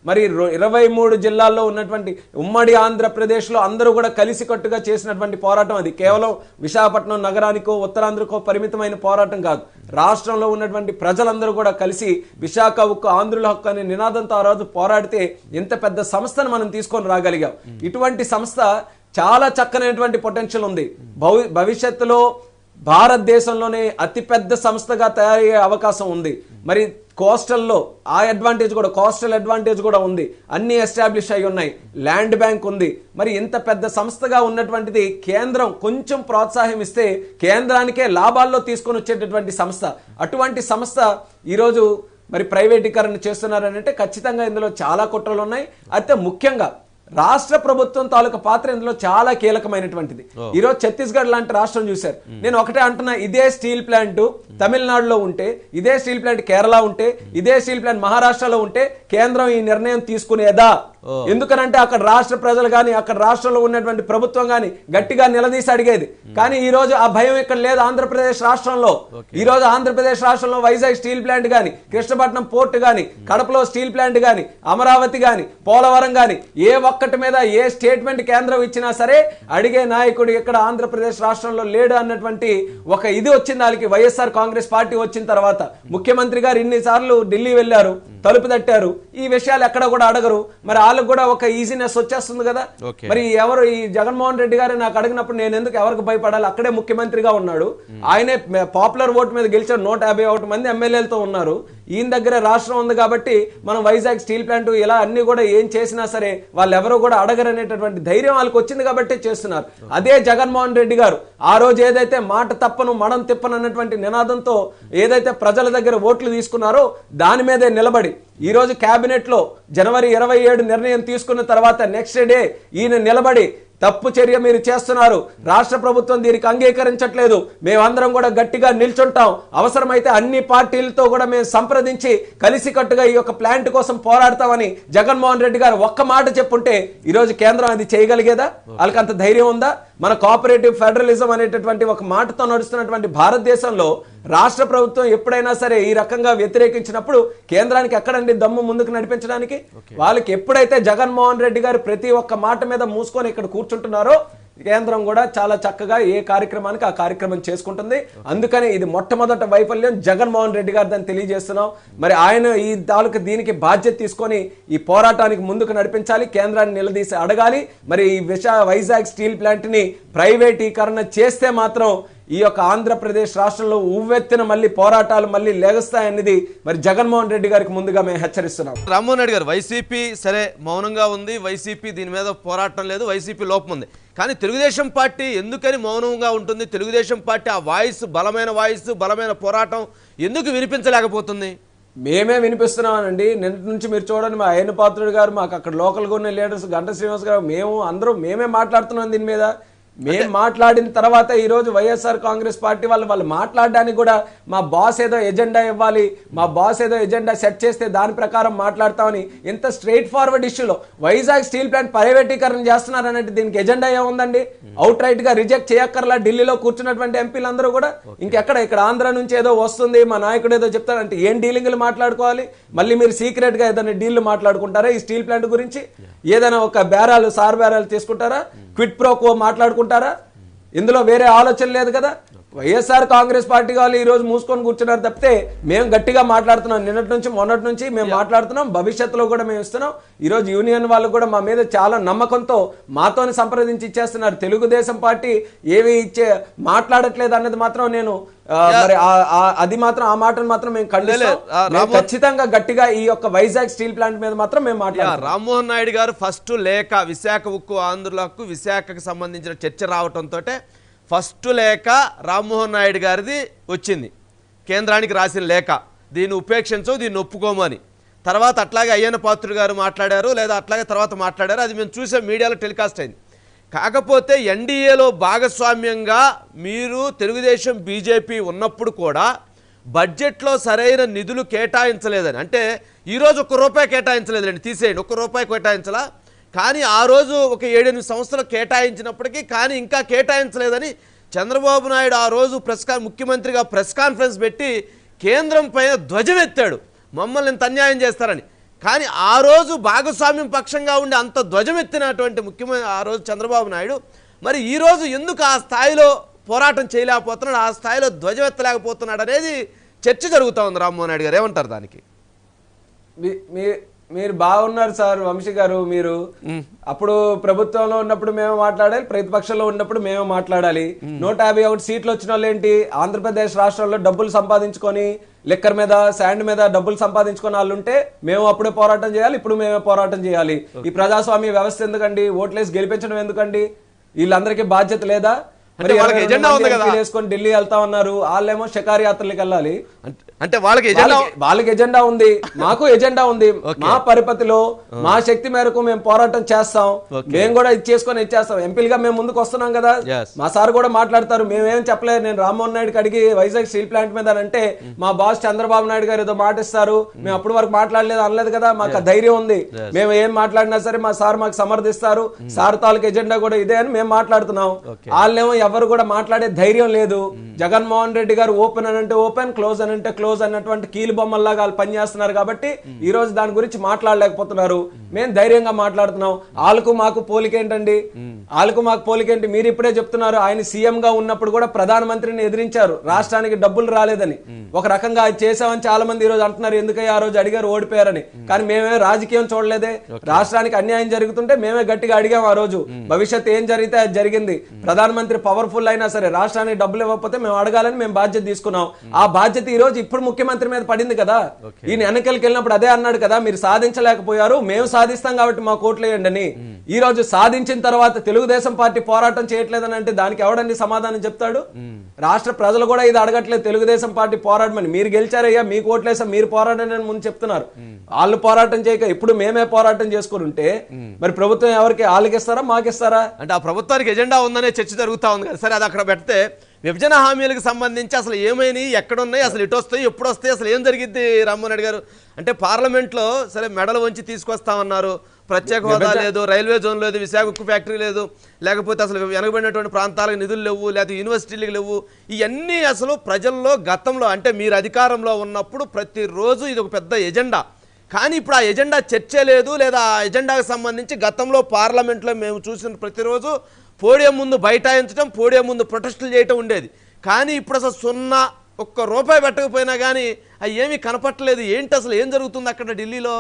మరి రొ- ఇరవై మూడు జిల్లాల్లో ఉన్నటువంటి ఉమ్మడి ఆంధ్రప్రదేశ్లో అందరూ కూడా కలిసికట్టుగా చేసినటువంటి పోరాటం అది కేవలం విశాఖపట్నం నగరానికో ఉత్తరాంధ్రకో పరిమితమైన పోరాటం కాదు రాష్ట్రంలో ఉన్నటువంటి ప్రజలందరూ కూడా కలిసి విశాఖ ఉక్కు ఆంధ్రుల హక్కు అనే నినాదంతో ఆ రోజు పోరాడితే ఇంత పెద్ద సంస్థను మనం తీసుకొని రాగలిగాం ఇటువంటి సంస్థ చాలా చక్కనైనటువంటి పొటెన్షియల్ ఉంది భవి భవిష్యత్తులో భారతదేశంలోనే అతిపెద్ద సంస్థగా తయారయ్యే అవకాశం ఉంది మరి కోస్టల్లో ఆ అడ్వాంటేజ్ కూడా కోస్టల్ అడ్వాంటేజ్ కూడా ఉంది అన్ని ఎస్టాబ్లిష్ అయి ఉన్నాయి ల్యాండ్ బ్యాంక్ ఉంది మరి ఇంత పెద్ద సంస్థగా ఉన్నటువంటిది కేంద్రం కొంచెం ప్రోత్సాహం ఇస్తే కేంద్రానికే లాభాల్లో తీసుకొని వచ్చేటటువంటి సంస్థ అటువంటి సంస్థ ఈరోజు మరి ప్రైవేటీకరణ చేస్తున్నారని అంటే ఖచ్చితంగా ఇందులో చాలా కుట్రలు ఉన్నాయి అయితే ముఖ్యంగా రాష్ట్ర ప్రభుత్వం తాలూకా పాత్ర ఇందులో చాలా కీలకమైనటువంటిది ఈ రోజు ఛత్తీస్గఢ్ లాంటి రాష్ట్రం చూశారు నేను ఒకటే అంటున్నా ఇదే స్టీల్ ప్లాంట్ తమిళనాడులో ఉంటే ఇదే స్టీల్ ప్లాంట్ కేరళ ఉంటే ఇదే స్టీల్ ప్లాంట్ మహారాష్ట్రలో ఉంటే కేంద్రం ఈ నిర్ణయం తీసుకునేదా ఎందుకనంటే అక్కడ రాష్ట్ర ప్రజలు కానీ అక్కడ రాష్ట్రంలో ఉన్నటువంటి ప్రభుత్వం కానీ గట్టిగా నిలదీసి అడిగేది కానీ ఈ రోజు ఆ భయం ఇక్కడ లేదు ఆంధ్రప్రదేశ్ రాష్ట్రంలో ఈ రోజు ఆంధ్రప్రదేశ్ రాష్ట్రంలో వైజాగ్ స్టీల్ ప్లాంట్ కానీ కృష్ణపట్నం పోర్ట్ కానీ కడపలో స్టీల్ ప్లాంట్ కానీ అమరావతి కానీ పోలవరం కానీ ఏ ఒక్కటి మీద ఏ స్టేట్మెంట్ కేంద్రం ఇచ్చినా సరే అడిగే నాయకుడు ఇక్కడ ఆంధ్రప్రదేశ్ రాష్ట్రంలో లేడు అన్నటువంటి ఒక ఇది వచ్చింది వాళ్ళకి వైఎస్ఆర్ కాంగ్రెస్ పార్టీ వచ్చిన తర్వాత ముఖ్యమంత్రి గారు ఇన్నిసార్లు ఢిల్లీ వెళ్ళారు తలుపు తట్టారు ఈ విషయాలు ఎక్కడ కూడా అడగరు మరి వాళ్ళకు కూడా ఒక ఈజీనెస్ వచ్చేస్తుంది కదా Okay. మరి ఎవరు ఈ జగన్మోహన్ రెడ్డి గారు నాకు అడిగినప్పుడు నేను ఎందుకు ఎవరికి భయపడాలి అక్కడే ముఖ్యమంత్రిగా ఉన్నాడు ఆయనే పాపులర్ ఓట్ మీద గెలిచాడు నూట యాభై ఒకటి మంది ఎమ్మెల్యేలతో ఉన్నారు ఈయన దగ్గర రాష్ట్రం ఉంది కాబట్టి మనం వైజాగ్ స్టీల్ ప్లాంట్ ఇలా అన్ని కూడా ఏం చేసినా సరే వాళ్ళు ఎవరు కూడా అడగరనేటటువంటి ధైర్యం వాళ్ళకి వచ్చింది కాబట్టి చేస్తున్నారు అదే జగన్మోహన్ రెడ్డి గారు ఆ రోజు ఏదైతే మాట తప్పను మడం తిప్పను అన్నటువంటి నినాదంతో ఏదైతే ప్రజల దగ్గర ఓట్లు తీసుకున్నారో దాని మీదే నిలబడి ఈ రోజు కేబినెట్ లో జనవరి ఇరవై ఏడు నిర్ణయం తీసుకున్న తర్వాత నెక్స్ట్ డే ఈయన నిలబడి తప్పు చర్య మీరు చేస్తున్నారు రాష్ట్ర ప్రభుత్వం దీనికి అంగీకరించట్లేదు మేమందరం కూడా గట్టిగా నిల్చుంటాం అవసరమైతే అన్ని పార్టీలతో కూడా మేము సంప్రదించి కలిసికట్టుగా ఈ యొక్క ప్లాంట్ కోసం పోరాడతామని జగన్మోహన్ రెడ్డి గారు ఒక్క మాట చెప్పుంటే ఈ రోజు కేంద్రం అది చేయగలిగేదా వాళ్ళకి అంత ధైర్యం ఉందా మన కోఆపరేటివ్ ఫెడరలిజం అనేటటువంటి ఒక మాటతో నడుస్తున్నటువంటి భారతదేశంలో రాష్ట్ర ప్రభుత్వం ఎప్పుడైనా సరే ఈ రకంగా వ్యతిరేకించినప్పుడు కేంద్రానికి ఎక్కడండి దమ్ము ముందుకు నడిపించడానికి వాళ్ళకి ఎప్పుడైతే జగన్మోహన్ రెడ్డి గారు ప్రతి ఒక్క మాట మీద మూసుకొని ఇక్కడ కూర్చుంటున్నారో కేంద్రం కూడా చాలా చక్కగా ఏ కార్యక్రమానికి ఆ కార్యక్రమం చేసుకుంటుంది అందుకని ఇది మొట్టమొదట వైఫల్యం జగన్మోహన్ రెడ్డి గారు దాన్ని తెలియజేస్తున్నాం మరి ఆయన ఈ తాలూకు దీనికి బాధ్యత తీసుకొని ఈ పోరాటానికి ముందుకు నడిపించాలి కేంద్రాన్ని నిలదీసి అడగాలి మరి ఈ విశా వైజాగ్ స్టీల్ ప్లాంట్ ని ప్రైవేటీకరణ చేస్తే మాత్రం ఈ యొక్క ఆంధ్రప్రదేశ్ రాష్ట్రంలో ఉవ్వెత్తిన మళ్ళీ పోరాటాలు మళ్ళీ లేగస్తాయన్నది మరి జగన్మోహన్ రెడ్డి గారికి ముందుగా మేము హెచ్చరిస్తున్నాం రామ్మోహన్ రెడ్డి గారు వైసీపీ సరే మౌనంగా ఉంది వైసీపీ దీని మీద పోరాటం లేదు వైసీపీ లోపం ఉంది కానీ తెలుగుదేశం పార్టీ ఎందుకని మౌనంగా ఉంటుంది తెలుగుదేశం పార్టీ ఆ వాయిస్ బలమైన వాయిస్ బలమైన పోరాటం ఎందుకు వినిపించలేకపోతుంది మేమే వినిపిస్తున్నామండి నిన్నటి నుంచి మీరు చూడండి మా అయ్యన్న పాత్రుడు గారు మాకు అక్కడ లోకల్గా ఉన్న లీడర్స్ గంట శ్రీనివాస్ గారు మేము అందరూ మేమే మాట్లాడుతున్నాం దీని మీద మేము మాట్లాడిన తర్వాత ఈ రోజు వైఎస్ఆర్ కాంగ్రెస్ పార్టీ వాళ్ళు వాళ్ళు మాట్లాడడానికి కూడా మా బాస్ ఏదో ఎజెండా ఇవ్వాలి మా బాస్ ఏదో ఎజెండా సెట్ చేస్తే దాని ప్రకారం మాట్లాడతామని ఇంత స్ట్రైట్ ఫార్వర్డ్ ఇష్యూలో వైజాగ్ స్టీల్ ప్లాంట్ ప్రైవేటీకరణ చేస్తున్నారనంటే దీనికి ఎజెండా ఏముందండి అవుట్ రైట్ గా రిజెక్ట్ చేయక్కర్లా ఢిల్లీలో కూర్చున్నటువంటి ఎంపీలందరూ కూడా ఇంకెక్కడ ఇక్కడ ఆంధ్ర నుంచి ఏదో వస్తుంది మా నాయకుడు ఏదో చెప్తారంటే ఏం డీలింగ్లు మాట్లాడుకోవాలి మళ్ళీ మీరు సీక్రెట్ గా ఏదైనా డీల్ మాట్లాడుకుంటారా ఈ స్టీల్ ప్లాంట్ గురించి ఏదైనా ఒక బేరాలు సార్ బేరాలు తీసుకుంటారా క్విట్ ప్రోకో మాట్లాడుకుంటారా ఇందులో వేరే ఆలోచన లేదు కదా వైఎస్ఆర్ కాంగ్రెస్ పార్టీ వాళ్ళు ఈ రోజు మూసుకొని కూర్చున్నారు తప్పితే మేము గట్టిగా మాట్లాడుతున్నాం నిన్నటి నుంచి మొన్నటి నుంచి మేము మాట్లాడుతున్నాం భవిష్యత్తులో కూడా మేము ఇస్తున్నాం ఈ రోజు యూనియన్ వాళ్ళు కూడా మా మీద చాలా నమ్మకంతో మాతోని సంప్రదించి ఇచ్చేస్తున్నారు తెలుగుదేశం పార్టీ ఏవి ఇచ్చే మాట్లాడట్లేదు అన్నది మాత్రం నేను ఆ, మరి ఆ- ఆ- అది మాత్రం ఆ మాటను మాత్రం మేము ఖండిస్తాం లేదు, ఆ, మేము రామో- ఖచ్చితంగా గట్టిగా ఈ యొక్క వైజాగ్ స్టీల్ ప్లాంట్ మీద మాత్రం మేము యా, మాట్లాడుతాం రామ్మోహన్ నాయుడు గారు ఫస్ట్ లేఖ విశాఖ ఉక్కు ఆంధ్రులకు విశాఖకు సంబంధించిన చర్చ రావటంతో ఫస్ట్ లేఖ రామ్మోహన్ నాయుడు గారిది వచ్చింది కేంద్రానికి రాసిన లేఖ దీన్ని ఉపేక్షించు దీన్ని ఒప్పుకోము అని తర్వాత అట్లాగే అయ్యన్న పాత్రుడు గారు మాట్లాడారు లేదా అట్లాగే తర్వాత మాట్లాడారు అది మేము చూసే మీడియాలో టెలికాస్ట్ అయింది కాకపోతే ఎన్డీఏలో భాగస్వామ్యంగా మీరు తెలుగుదేశం బీజేపీ ఉన్నప్పుడు కూడా బడ్జెట్లో సరైన నిధులు కేటాయించలేదని అంటే ఈరోజు ఒక్క రూపాయి కేటాయించలేదండి తీసేయండి ఒక్క రూపాయి కేటాయించలా కానీ ఆ రోజు ఒక ఏడెనిమిది సంవత్సరాలు కేటాయించినప్పటికీ కానీ ఇంకా కేటాయించలేదని చంద్రబాబు నాయుడు ఆ రోజు ప్రెస్ కాన్ ముఖ్యమంత్రిగా ప్రెస్ కాన్ఫరెన్స్ పెట్టి కేంద్రం పైన ధ్వజం ఎత్తాడు మమ్మల్ని ఇంత అన్యాయం చేస్తారని కానీ ఆ రోజు భాగస్వామ్యం పక్షంగా ఉండి అంత ధ్వజమెత్తినటువంటి ముఖ్యమైన ఆ రోజు చంద్రబాబు నాయుడు మరి ఈ రోజు ఎందుకు ఆ స్థాయిలో పోరాటం చేయలేకపోతున్నాడు ఆ స్థాయిలో ధ్వజమెత్తలేకపోతున్నాడు అనేది చర్చ జరుగుతూ ఉంది రామ్మోహన్ నాయుడు గారు ఏమంటారు దానికి మీ- మీ- మీరు బాగున్నారు సార్ వంశీ గారు మీరు అప్పుడు ప్రభుత్వంలో ఉన్నప్పుడు మేము మాట్లాడాలి ప్రతిపక్షంలో ఉన్నప్పుడు మేము మాట్లాడాలి నూట యాభై ఒకటి సీట్లు వచ్చిన వాళ్ళు ఏంటి ఆంధ్రప్రదేశ్ రాష్ట్రంలో డబ్బులు సంపాదించుకొని లిక్కర్ మీద శాండ్ మీద డబ్బులు సంపాదించుకున్న వాళ్ళు ఉంటే మేము అప్పుడే పోరాటం చేయాలి ఇప్పుడు మేమే పోరాటం చేయాలి ఈ ప్రజాస్వామ్య వ్యవస్థ ఎందుకండి ఓట్లేసి గెలిపించడం ఎందుకండి వీళ్ళందరికీ బాధ్యత లేదా అంటే వాళ్ళకి ఇరవై ఎజెండా రెండు ఉంది మంది కదా. ఎంపీలు వేసుకొని ఢిల్లీ వెళ్తా ఉన్నారు వాళ్ళేమో షికారు యాత్రలకు వెళ్ళాలి అంటే- అంటే వాళ్ళకి ఎజెండా వాళ్ళకి- వాళ్ళకి ఎజెండా ఉంది మాకు ఎజెండా ఉంది మా పరిపతిలో మా శక్తి మేరకు మేము పోరాటం చేస్తాం మేము కూడా ఇది చేసుకొని ఇచ్చేస్తాం ఎంపీలుగా మేము ముందుకు వస్తున్నాం కదా Yes. మా సార్ కూడా మాట్లాడతారు మేమేం చెప్పలేదు నేను రామ్మోహన్ నాయుడుకి అడిగి వైజాగ్ స్టీల్ ప్లాంట్ మీద అని అంటే మా బాస్ చంద్రబాబు నాయుడు గారు ఏదో మాట ఇస్తారు మేము అప్పటి వరకు మాట్లాడలేదు అనలేదు కదా మాకు ఆ ధైర్యం ఉంది మేము ఏం మాట్లాడినా సరే మా సార్ మాకు సమర్థిస్తారు సార్ తాలూకు ఎజెండా కూడా ఇదే అని మేము మాట్లాడుతున్నాం వాళ్ళేమో ఎవరు కూడా మాట్లాడే ధైర్యం లేదు జగన్మోహన్ రెడ్డి గారు ఓపెన్ అని అంటే ఓపెన్ క్లోజ్ అని అంటే క్లోజ్ అన్నటువంటి కీలు బొమ్మల్లాగా వాళ్ళు పనిచేస్తున్నారు కాబట్టి ఈ రోజు దాని గురించి మాట్లాడలేకపోతున్నారు మేము ధైర్యంగా మాట్లాడుతున్నాం వాళ్ళకు మాకు పోలికేంటండి వాళ్ళకు మాకు పోలికేంటి మీరు ఇప్పుడే చెప్తున్నారు ఆయన సీఎం గా ఉన్నప్పుడు కూడా ప్రధానమంత్రిని ఎదిరించారు రాష్ట్రానికి డబ్బులు రాలేదని ఒక రకంగా అది చేసామని చాలా మంది ఈ రోజు అంటున్నారు ఎందుకయ్యా ఆ రోజు అడిగారు ఓడిపోయారని కానీ మేమే రాజకీయం చూడలేదే రాష్ట్రానికి అన్యాయం జరుగుతుంటే మేమే గట్టిగా అడిగాం ఆ రోజు భవిష్యత్ ఏం జరిగితే అది జరిగింది ప్రధానమంత్రి పవర్ఫుల్ అయినా సరే రాష్ట్రానికి డబ్బులు ఇవ్వకపోతే మేము అడగాలని మేము బాధ్యత తీసుకున్నాం ఆ బాధ్యత ఈ రోజు ఇప్పుడు ముఖ్యమంత్రి మీద పడింది కదా ఈయన ఎన్నికలకు వెళ్ళినప్పుడు అదే అన్నాడు కదా మీరు సాధించలేకపోయారు మేము సాధిస్తాం కాబట్టి మా కోట్లు వేయండి అని ఈ రోజు సాధించిన తర్వాత తెలుగుదేశం పార్టీ పోరాటం చేయట్లేదని అంటే దానికి ఎవడండి సమాధానం చెప్తాడు రాష్ట్ర ప్రజలు కూడా ఇది అడగట్లేదు తెలుగుదేశం పార్టీ పోరాటమని మీరు గెలిచారయ్యా మీ కోట్లేసా మీరు పోరాటం అని ముందు చెప్తున్నారు వాళ్ళు పోరాటం చేయక ఇప్పుడు మేమే పోరాటం చేసుకుని ఉంటే మరి ప్రభుత్వం ఎవరికి వాళ్ళకి ఇస్తారా మాకు ఇస్తారా అంటే ఆ ప్రభుత్వానికి ఎజెండా ఉందనే చర్చ జరుగుతూ ఉంది కదా సరే అది అక్కడ పెడితే విభజన హామీలకు సంబంధించి అసలు ఏమైనాయి ఎక్కడున్నాయి అసలు ఇటు వస్తాయి ఎప్పుడు వస్తాయి అసలు ఏం జరిగింది రామ్మోహన్ రెడ్డి గారు అంటే పార్లమెంట్లో సరే మెడలు వంచి తీసుకొస్తామన్నారు ప్రత్యేక హోదా లేదు రైల్వే జోన్ లేదు విశాఖ ఉక్కు ఫ్యాక్టరీ లేదు లేకపోతే అసలు వెనకబడినటువంటి ప్రాంతాలకు నిధులు లేవు లేకపోతే యూనివర్సిటీలకు లేవు ఇవన్నీ అసలు ప్రజల్లో గతంలో అంటే మీరు అధికారంలో ఉన్నప్పుడు ప్రతిరోజు ఇది ఒక పెద్ద ఎజెండా కానీ ఇప్పుడు ఆ ఎజెండా చర్చ లేదు లేదా ఆ ఎజెండాకు సంబంధించి గతంలో పార్లమెంట్లో మేము చూసిన ప్రతిరోజు పోడియం ముందు బైఠాయించడం పోడియం ముందు ప్రొటెస్టులు చేయటం ఉండేది కానీ ఇప్పుడు అసలు సున్నా ఒక్క రూపాయి పెట్టకపోయినా కానీ అవి ఏమీ కనపట్టలేదు ఏంటి అసలు ఏం జరుగుతుంది అక్కడ ఢిల్లీలో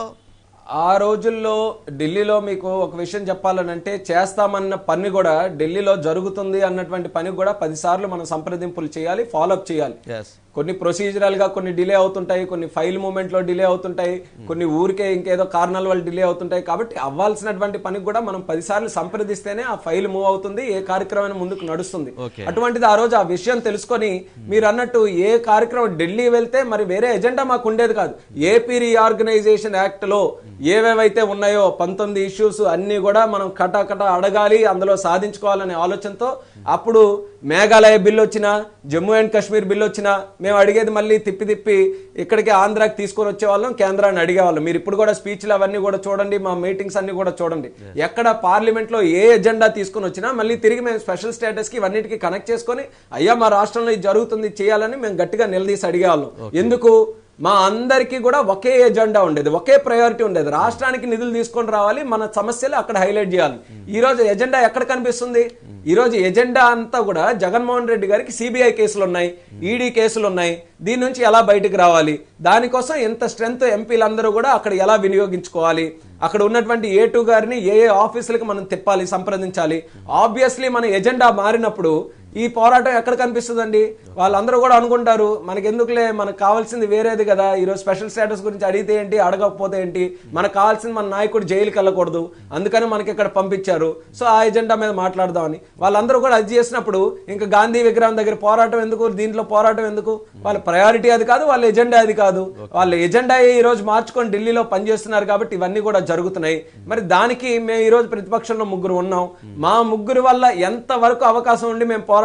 ఆ రోజుల్లో ఢిల్లీలో మీకు ఒక విషయం చెప్పాలనంటే చేస్తామన్న పని కూడా ఢిల్లీలో జరుగుతుంది అన్నటువంటి పని కూడా పదిసార్లు మనం సంప్రదింపులు చేయాలి ఫాలోఅప్ చేయాలి ఎస్ కొన్ని ప్రొసీజరల్ గా కొన్ని డిలే అవుతుంటాయి కొన్ని ఫైల్ మూమెంట్ లో డిలే అవుతుంటాయి కొన్ని ఊరికే ఇంకేదో కారణాల వల్ల డిలే అవుతుంటాయి కాబట్టి అవ్వాల్సినటువంటి పనికి కూడా మనం పదిసార్లు సంప్రదిస్తేనే ఆ ఫైల్ మూవ్ అవుతుంది ఏ కార్యక్రమం ముందుకు నడుస్తుంది Okay. అటువంటిది ఆ రోజు ఆ విషయం తెలుసుకొని మీరు అన్నట్టు ఏ కార్యక్రమం ఢిల్లీ వెళ్తే మరి వేరే ఎజెండా మాకు ఉండేది కాదు ఏపీ రీఆర్గనైజేషన్ యాక్ట్ లో ఏవేవైతే ఉన్నాయో పంతొమ్మిది ఇష్యూస్ అన్ని కూడా మనం కటాకట అడగాలి అందులో సాధించుకోవాలనే ఆలోచనతో అప్పుడు మేఘాలయ బిల్లు వచ్చినా జమ్మూ అండ్ కాశ్మీర్ బిల్లు వచ్చినా మేము అడిగేది మళ్ళీ తిప్పి తిప్పి ఇక్కడికి ఆంధ్రాకి తీసుకొని వచ్చేవాళ్ళం కేంద్రాన్ని అడిగేవాళ్ళం మీరు ఇప్పుడు కూడా స్పీచ్లు అవన్నీ కూడా చూడండి మా మీటింగ్స్ అన్ని కూడా చూడండి ఎక్కడ పార్లమెంట్ లో ఏ ఎజెండా తీసుకొని వచ్చినా మళ్ళీ తిరిగి మేము స్పెషల్ స్టేటస్ కి ఇవన్నిటికీ కనెక్ట్ చేసుకొని అయ్యా మా రాష్ట్రంలో ఇది జరుగుతుంది ఇది చేయాలని మేము గట్టిగా నిలదీసి అడిగేవాళ్ళం ఎందుకు మా అందరికీ కూడా ఒకే ఎజెండా ఉండేది ఒకే ప్రయారిటీ ఉండేది రాష్ట్రానికి నిధులు తీసుకొని రావాలి మన సమస్యలు అక్కడ హైలైట్ చేయాలి ఈ రోజు ఎజెండా ఎక్కడ కనిపిస్తుంది ఈ రోజు ఎజెండా అంతా కూడా జగన్మోహన్ రెడ్డి గారికి సిబిఐ కేసులు ఉన్నాయి ఈడీ కేసులు ఉన్నాయి దీని నుంచి ఎలా బయటకు రావాలి దానికోసం ఎంత స్ట్రెంత్ ఎంపీలందరూ కూడా అక్కడ ఎలా వినియోగించుకోవాలి అక్కడ ఉన్నటువంటి ఏ టూ గారిని ఏ ఏ ఆఫీసులకు మనం తిప్పాలి సంప్రదించాలి ఆబ్వియస్లీ మన ఎజెండా మారినప్పుడు ఈ పోరాటం ఎక్కడ కనిపిస్తుందండి వాళ్ళందరూ కూడా అనుకుంటారు మనకి ఎందుకులే మనకు కావాల్సింది వేరేది కదా ఈరోజు స్పెషల్ స్టేటస్ గురించి అడిగితే ఏంటి అడగకపోతే ఏంటి మనకు కావాల్సింది మన నాయకుడు జైలుకి వెళ్ళకూడదు అందుకని మనకి ఇక్కడ పంపించారు సో ఆ ఎజెండా మీద మాట్లాడదామని వాళ్ళందరూ కూడా అది చేసినప్పుడు ఇంకా గాంధీ విగ్రహం దగ్గర పోరాటం ఎందుకు దీంట్లో పోరాటం ఎందుకు వాళ్ళ ప్రయారిటీ అది కాదు వాళ్ళ ఎజెండా అది కాదు వాళ్ళ ఎజెండా ఈ రోజు మార్చుకొని ఢిల్లీలో పనిచేస్తున్నారు కాబట్టి ఇవన్నీ కూడా జరుగుతున్నాయి మరి దానికి మేము ఈ రోజు ప్రతిపక్షంలో ముగ్గురు ఉన్నాం మా ముగ్గురు వల్ల ఎంత వరకు అవకాశం ఉండి మేము పోరాటం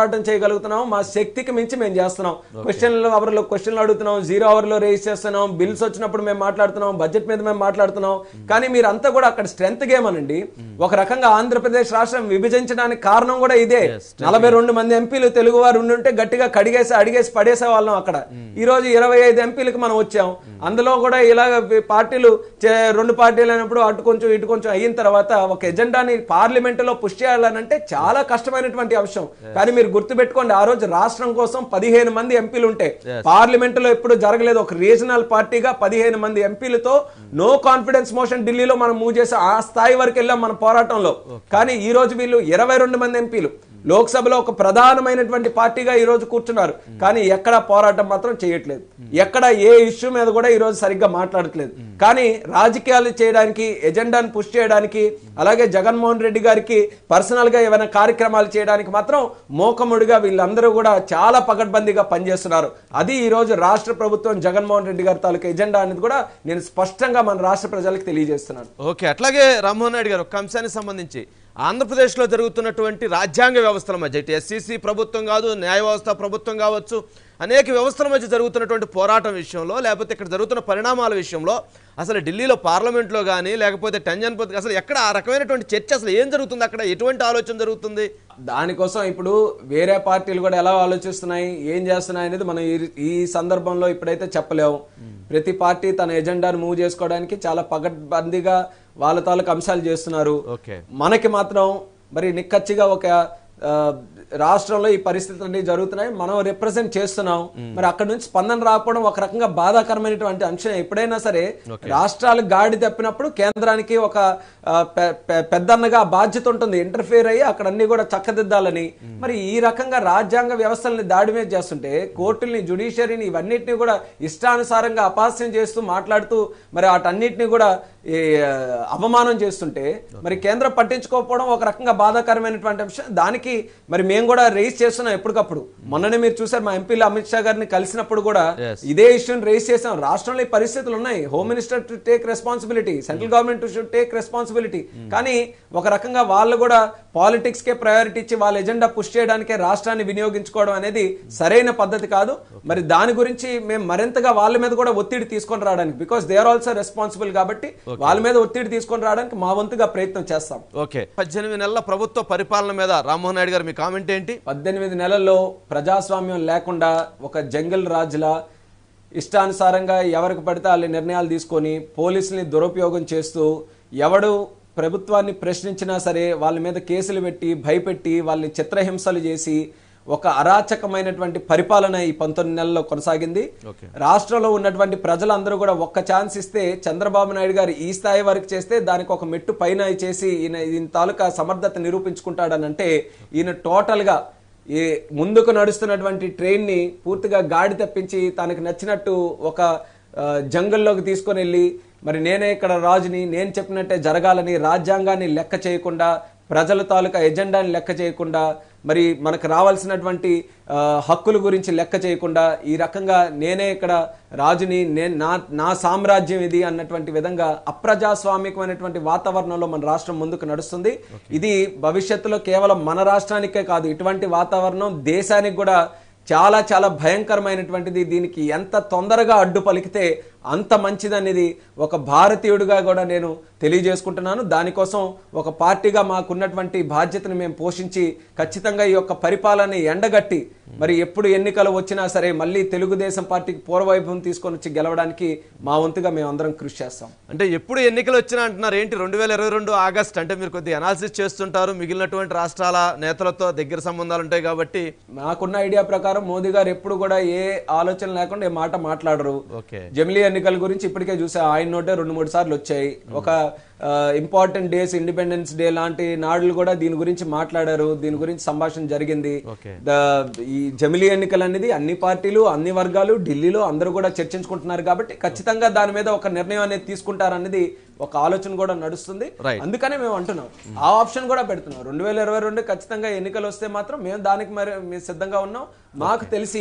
పోరాటం చేయగలుగుతున్నాం మా శక్తికి మించి మేము చేస్తున్నాం క్వశ్చన్ అవర్ లో క్వశ్చన్లు అడుగుతున్నాం జీరో అవర్ లో రేస్ చేస్తున్నాం బిల్స్ వచ్చినప్పుడు మేము మాట్లాడుతున్నాం బడ్జెట్ మీద మేము మాట్లాడుతున్నాం కానీ మీరు అంతా కూడా అక్కడ స్ట్రెంత్ గేమ్ అనండి ఒక రకంగా ఆంధ్రప్రదేశ్ రాష్ట్రం విభజించడానికి కారణం కూడా ఇదే నలభై రెండు మంది ఎంపీలు తెలుగు వారు ఉండుంటే గట్టిగా కడిగేసి అడిగేసి పడేసే వాళ్ళం అక్కడ ఈ రోజు ఇరవై ఐదు ఎంపీలకు మనం వచ్చాం అందులో కూడా ఇలాగ పార్టీలు చే- రెండు పార్టీలు అయినప్పుడు అటు కొంచెం ఇటు కొంచెం అయిన తర్వాత ఒక ఎజెండాని పార్లమెంట్ లో పుష్ చేయాలనంటే చాలా కష్టమైనటువంటి అంశం కానీ మీరు గుర్తుపెట్టుకోండి ఆ రోజు రాష్ట్రం కోసం పదిహేను మంది ఎంపీలు ఉంటే పార్లమెంట్ లో ఎప్పుడు జరగలేదు ఒక రీజనల్ పార్టీగా పదిహేను మంది ఎంపీలతో నో కాన్ఫిడెన్స్ మోషన్ ఢిల్లీలో మనం మూవ్ చేసి ఆ స్థాయి వరకు వెళ్ళాం మన పోరాటంలో కానీ ఈ రోజు వీళ్ళు ఇరవై రెండు మంది ఎంపీలు లోక్సభలో ఒక ప్రధానమైనటువంటి పార్టీగా ఈ రోజు కూర్చున్నారు కానీ ఎక్కడ పోరాటం మాత్రం చేయట్లేదు ఎక్కడ ఏ ఇష్యూ మీద కూడా ఈ రోజు సరిగ్గా మాట్లాడట్లేదు కానీ రాజకీయాలు చేయడానికి ఎజెండాను పుష్ చేయడానికి అలాగే జగన్మోహన్ రెడ్డి గారికి పర్సనల్ గా ఏమైనా కార్యక్రమాలు చేయడానికి మాత్రం మోకముడిగా వీళ్ళందరూ కూడా చాలా పకడ్బందీగా పనిచేస్తున్నారు అది ఈ రోజు రాష్ట్ర ప్రభుత్వం జగన్మోహన్ రెడ్డి గారి తాలూకా ఎజెండా అనేది కూడా నేను స్పష్టంగా మన రాష్ట్ర ప్రజలకు తెలియజేస్తున్నాను ఓకే అట్లాగే రామ్మోహన్ నాయుడు గారు ఒక అంశానికి సంబంధించి ఆంధ్రప్రదేశ్లో జరుగుతున్నటువంటి రాజ్యాంగ వ్యవస్థల మధ్య ఇటు ఎస్సీసీ ప్రభుత్వం కాదు న్యాయ వ్యవస్థ ప్రభుత్వం కావచ్చు అనేక వ్యవస్థల మధ్య జరుగుతున్నటువంటి పోరాటం విషయంలో లేకపోతే ఇక్కడ జరుగుతున్న పరిణామాల విషయంలో అసలు ఢిల్లీలో పార్లమెంట్లో కానీ లేకపోతే టెన్జన్ పొద్దు అసలు ఎక్కడ ఆ రకమైనటువంటి చర్చ అసలు ఏం జరుగుతుంది అక్కడ ఎటువంటి ఆలోచన జరుగుతుంది దానికోసం ఇప్పుడు వేరే పార్టీలు కూడా ఎలా ఆలోచిస్తున్నాయి ఏం చేస్తున్నాయి అనేది మనం ఈ- ఈ సందర్భంలో ఇప్పుడైతే చెప్పలేము ప్రతి పార్టీ తన ఎజెండాను మూవ్ చేసుకోవడానికి చాలా పగడ్బందీగా వాళ్ళ తాలూకు అంశాలు చేస్తున్నారు ఓకే మనకి మాత్రం మరి నిక్కచ్చిగా ఒక ఆ, రాష్ట్రంలో ఈ పరిస్థితులన్నీ జరుగుతున్నాయి మనం రిప్రజెంట్ చేస్తున్నాం మరి అక్కడ నుంచి స్పందన రాకపోవడం ఒక రకంగా బాధాకరమైనటువంటి అంశం ఎప్పుడైనా సరే రాష్ట్రాలు గాడి తప్పినప్పుడు కేంద్రానికి ఒక ఆ, పె- పె- పెద్దన్నగా బాధ్యత ఉంటుంది ఇంటర్ఫియర్ అయ్యి అక్కడ అన్ని కూడా చక్కదిద్దాలని మరి ఈ రకంగా రాజ్యాంగ వ్యవస్థల్ని దాడి మీద చేస్తుంటే కోర్టుల్ని జుడిషియరీని ఇవన్నిటిని కూడా ఇష్టానుసారంగా అపాస్యం చేస్తూ మాట్లాడుతూ మరి వాటన్నిటిని కూడా ఈ, ఆ, అవమానం చేస్తుంటే మరి కేంద్రం పట్టించుకోకపోవడం ఒక రకంగా బాధాకరమైనటువంటి అంశం దానికి మరి మేము కూడా రేస్ చేస్తున్నాం ఎప్పటికప్పుడు మొన్ననే మీరు చూసారు మా ఎంపీలు అమిత్ షా గారిని కలిసినప్పుడు కూడా Yes. ఇదే ఇష్యూని రేస్ చేసాం రాష్ట్రంలో ఈ పరిస్థితులు ఉన్నాయి home minister to take responsibility central government should take responsibility కానీ ఒక రకంగా వాళ్ళు కూడా పాలిటిక్స్ కే ప్రయారిటీ ఇచ్చి వాళ్ళ ఎజెండా పుష్ చేయడానికే రాష్ట్రాన్ని వినియోగించుకోవడం అనేది సరైన పద్ధతి కాదు మరి దాని గురించి మేము మరింతగా వాళ్ళ మీద కూడా ఒత్తిడి తీసుకొని రావడానికి because they are also responsible కాబట్టి వాళ్ళ మీద ఒత్తిడి తీసుకొని రావడానికి మా వంతుగా ప్రయత్నం చేస్తాం ఓకే పద్దెనిమిది నెలల ప్రభుత్వ పరిపాలన మీద రామ్మోహన్ నాయుడు గారు మీ కామెంట్ ఏంటి పద్దెనిమిది నెలల్లో ప్రజాస్వామ్యం లేకుండా ఒక జంగల్ రాజులా ఇష్టానుసారంగా ఎవరికి పడితే వాళ్ళ నిర్ణయాలు తీసుకొని పోలీసుల్ని దురుపయోగం చేస్తూ ఎవడు ప్రభుత్వాన్ని ప్రశ్నించినా సరే వాళ్ళ మీద కేసులు పెట్టి భయపెట్టి వాళ్ళని చిత్రహింసలు చేసి ఒక అరాచకమైనటువంటి పరిపాలన ఈ పంతొమ్మిది నెలల్లో కొనసాగింది ఓకే. రాష్ట్రంలో ఉన్నటువంటి ప్రజలందరూ కూడా ఒక్క ఛాన్స్ ఇస్తే చంద్రబాబు నాయుడు గారు ఈ స్థాయి వరకు చేస్తే దానికి ఒక మెట్టు పైన చేసి ఈయన ఈయన తాలూకా సమర్థత నిరూపించుకుంటాడని అంటే ఈయన టోటల్ గా ఈ ముందుకు నడుస్తున్నటువంటి ట్రైన్ ని పూర్తిగా గాడి తప్పించి తనకు నచ్చినట్టు ఒక ఆ, జంగల్లోకి తీసుకొని వెళ్ళి మరి నేనే ఇక్కడ రాజుని నేను చెప్పినట్టే జరగాలని రాజ్యాంగాన్ని లెక్క చేయకుండా ప్రజల తాలూకా ఎజెండాని లెక్క చేయకుండా మరి మనకు రావాల్సినటువంటి ఆ, హక్కుల గురించి లెక్క చేయకుండా ఈ రకంగా నేనే ఇక్కడ రాజుని నేను నా నా సామ్రాజ్యం ఇది అన్నటువంటి విధంగా అప్రజాస్వామికమైనటువంటి వాతావరణంలో మన రాష్ట్రం ముందుకు నడుస్తుంది ఇది భవిష్యత్తులో కేవలం మన రాష్ట్రానికే కాదు ఇటువంటి వాతావరణం దేశానికి కూడా చాలా చాలా భయంకరమైనటువంటిది దీనికి ఎంత తొందరగా అడ్డు పలికితే అంత మంచిదనేది ఒక భారతీయుడిగా కూడా నేను తెలియజేసుకుంటున్నాను దానికోసం ఒక పార్టీగా మాకున్నటువంటి బాధ్యతను మేము పోషించి ఖచ్చితంగా ఈ యొక్క పరిపాలన ఎండగట్టి మరి ఎప్పుడు ఎన్నికలు వచ్చినా సరే మళ్ళీ తెలుగుదేశం పార్టీకి పూర్వవైభవం తీసుకొని వచ్చి గెలవడానికి మా వంతుగా మేము అందరం కృషి చేస్తాం అంటే ఎప్పుడు ఎన్నికలు వచ్చినా అంటున్నారు ఏంటి రెండు వేల ఇరవై రెండు ఆగస్ట్ అంటే మీరు కొద్దిగా అనాలిసిస్ చేస్తుంటారు మిగిలినటువంటి రాష్ట్రాల నేతలతో దగ్గర సంబంధాలు ఉంటాయి కాబట్టి నాకున్న ఐడియా ప్రకారం మోదీ గారు ఎప్పుడు కూడా ఏ ఆలోచన లేకుండా ఏ మాట మాట్లాడరు ఓకే జమిలీ ఎన్నికల గురించి ఇప్పటికే చూసా ఆయన నోటే రెండు మూడు సార్లు వచ్చాయి ఒక ఇంపార్టెంట్ డేస్ ఇండిపెండెన్స్ డే లాంటి నాడులు కూడా దీని గురించి మాట్లాడారు దీని గురించి సంభాషణ జరిగింది ఓకే. ద- ఈ జమిలీ ఎన్నికలు అనేది అన్ని పార్టీలు అన్ని వర్గాలు ఢిల్లీలో అందరూ కూడా చర్చించుకుంటున్నారు కాబట్టి ఖచ్చితంగా దాని మీద ఒక నిర్ణయం అనేది తీసుకుంటారనేది ఒక ఆలోచన కూడా నడుస్తుంది Right. అందుకనే మేము అంటున్నాం ఆ ఆప్షన్ కూడా పెడుతున్నాం రెండు వేల ఇరవై రెండు ఖచ్చితంగా ఎన్నికలు వస్తే మాత్రం మేము దానికి మరి మేము సిద్ధంగా ఉన్నాం మాకు తెలిసి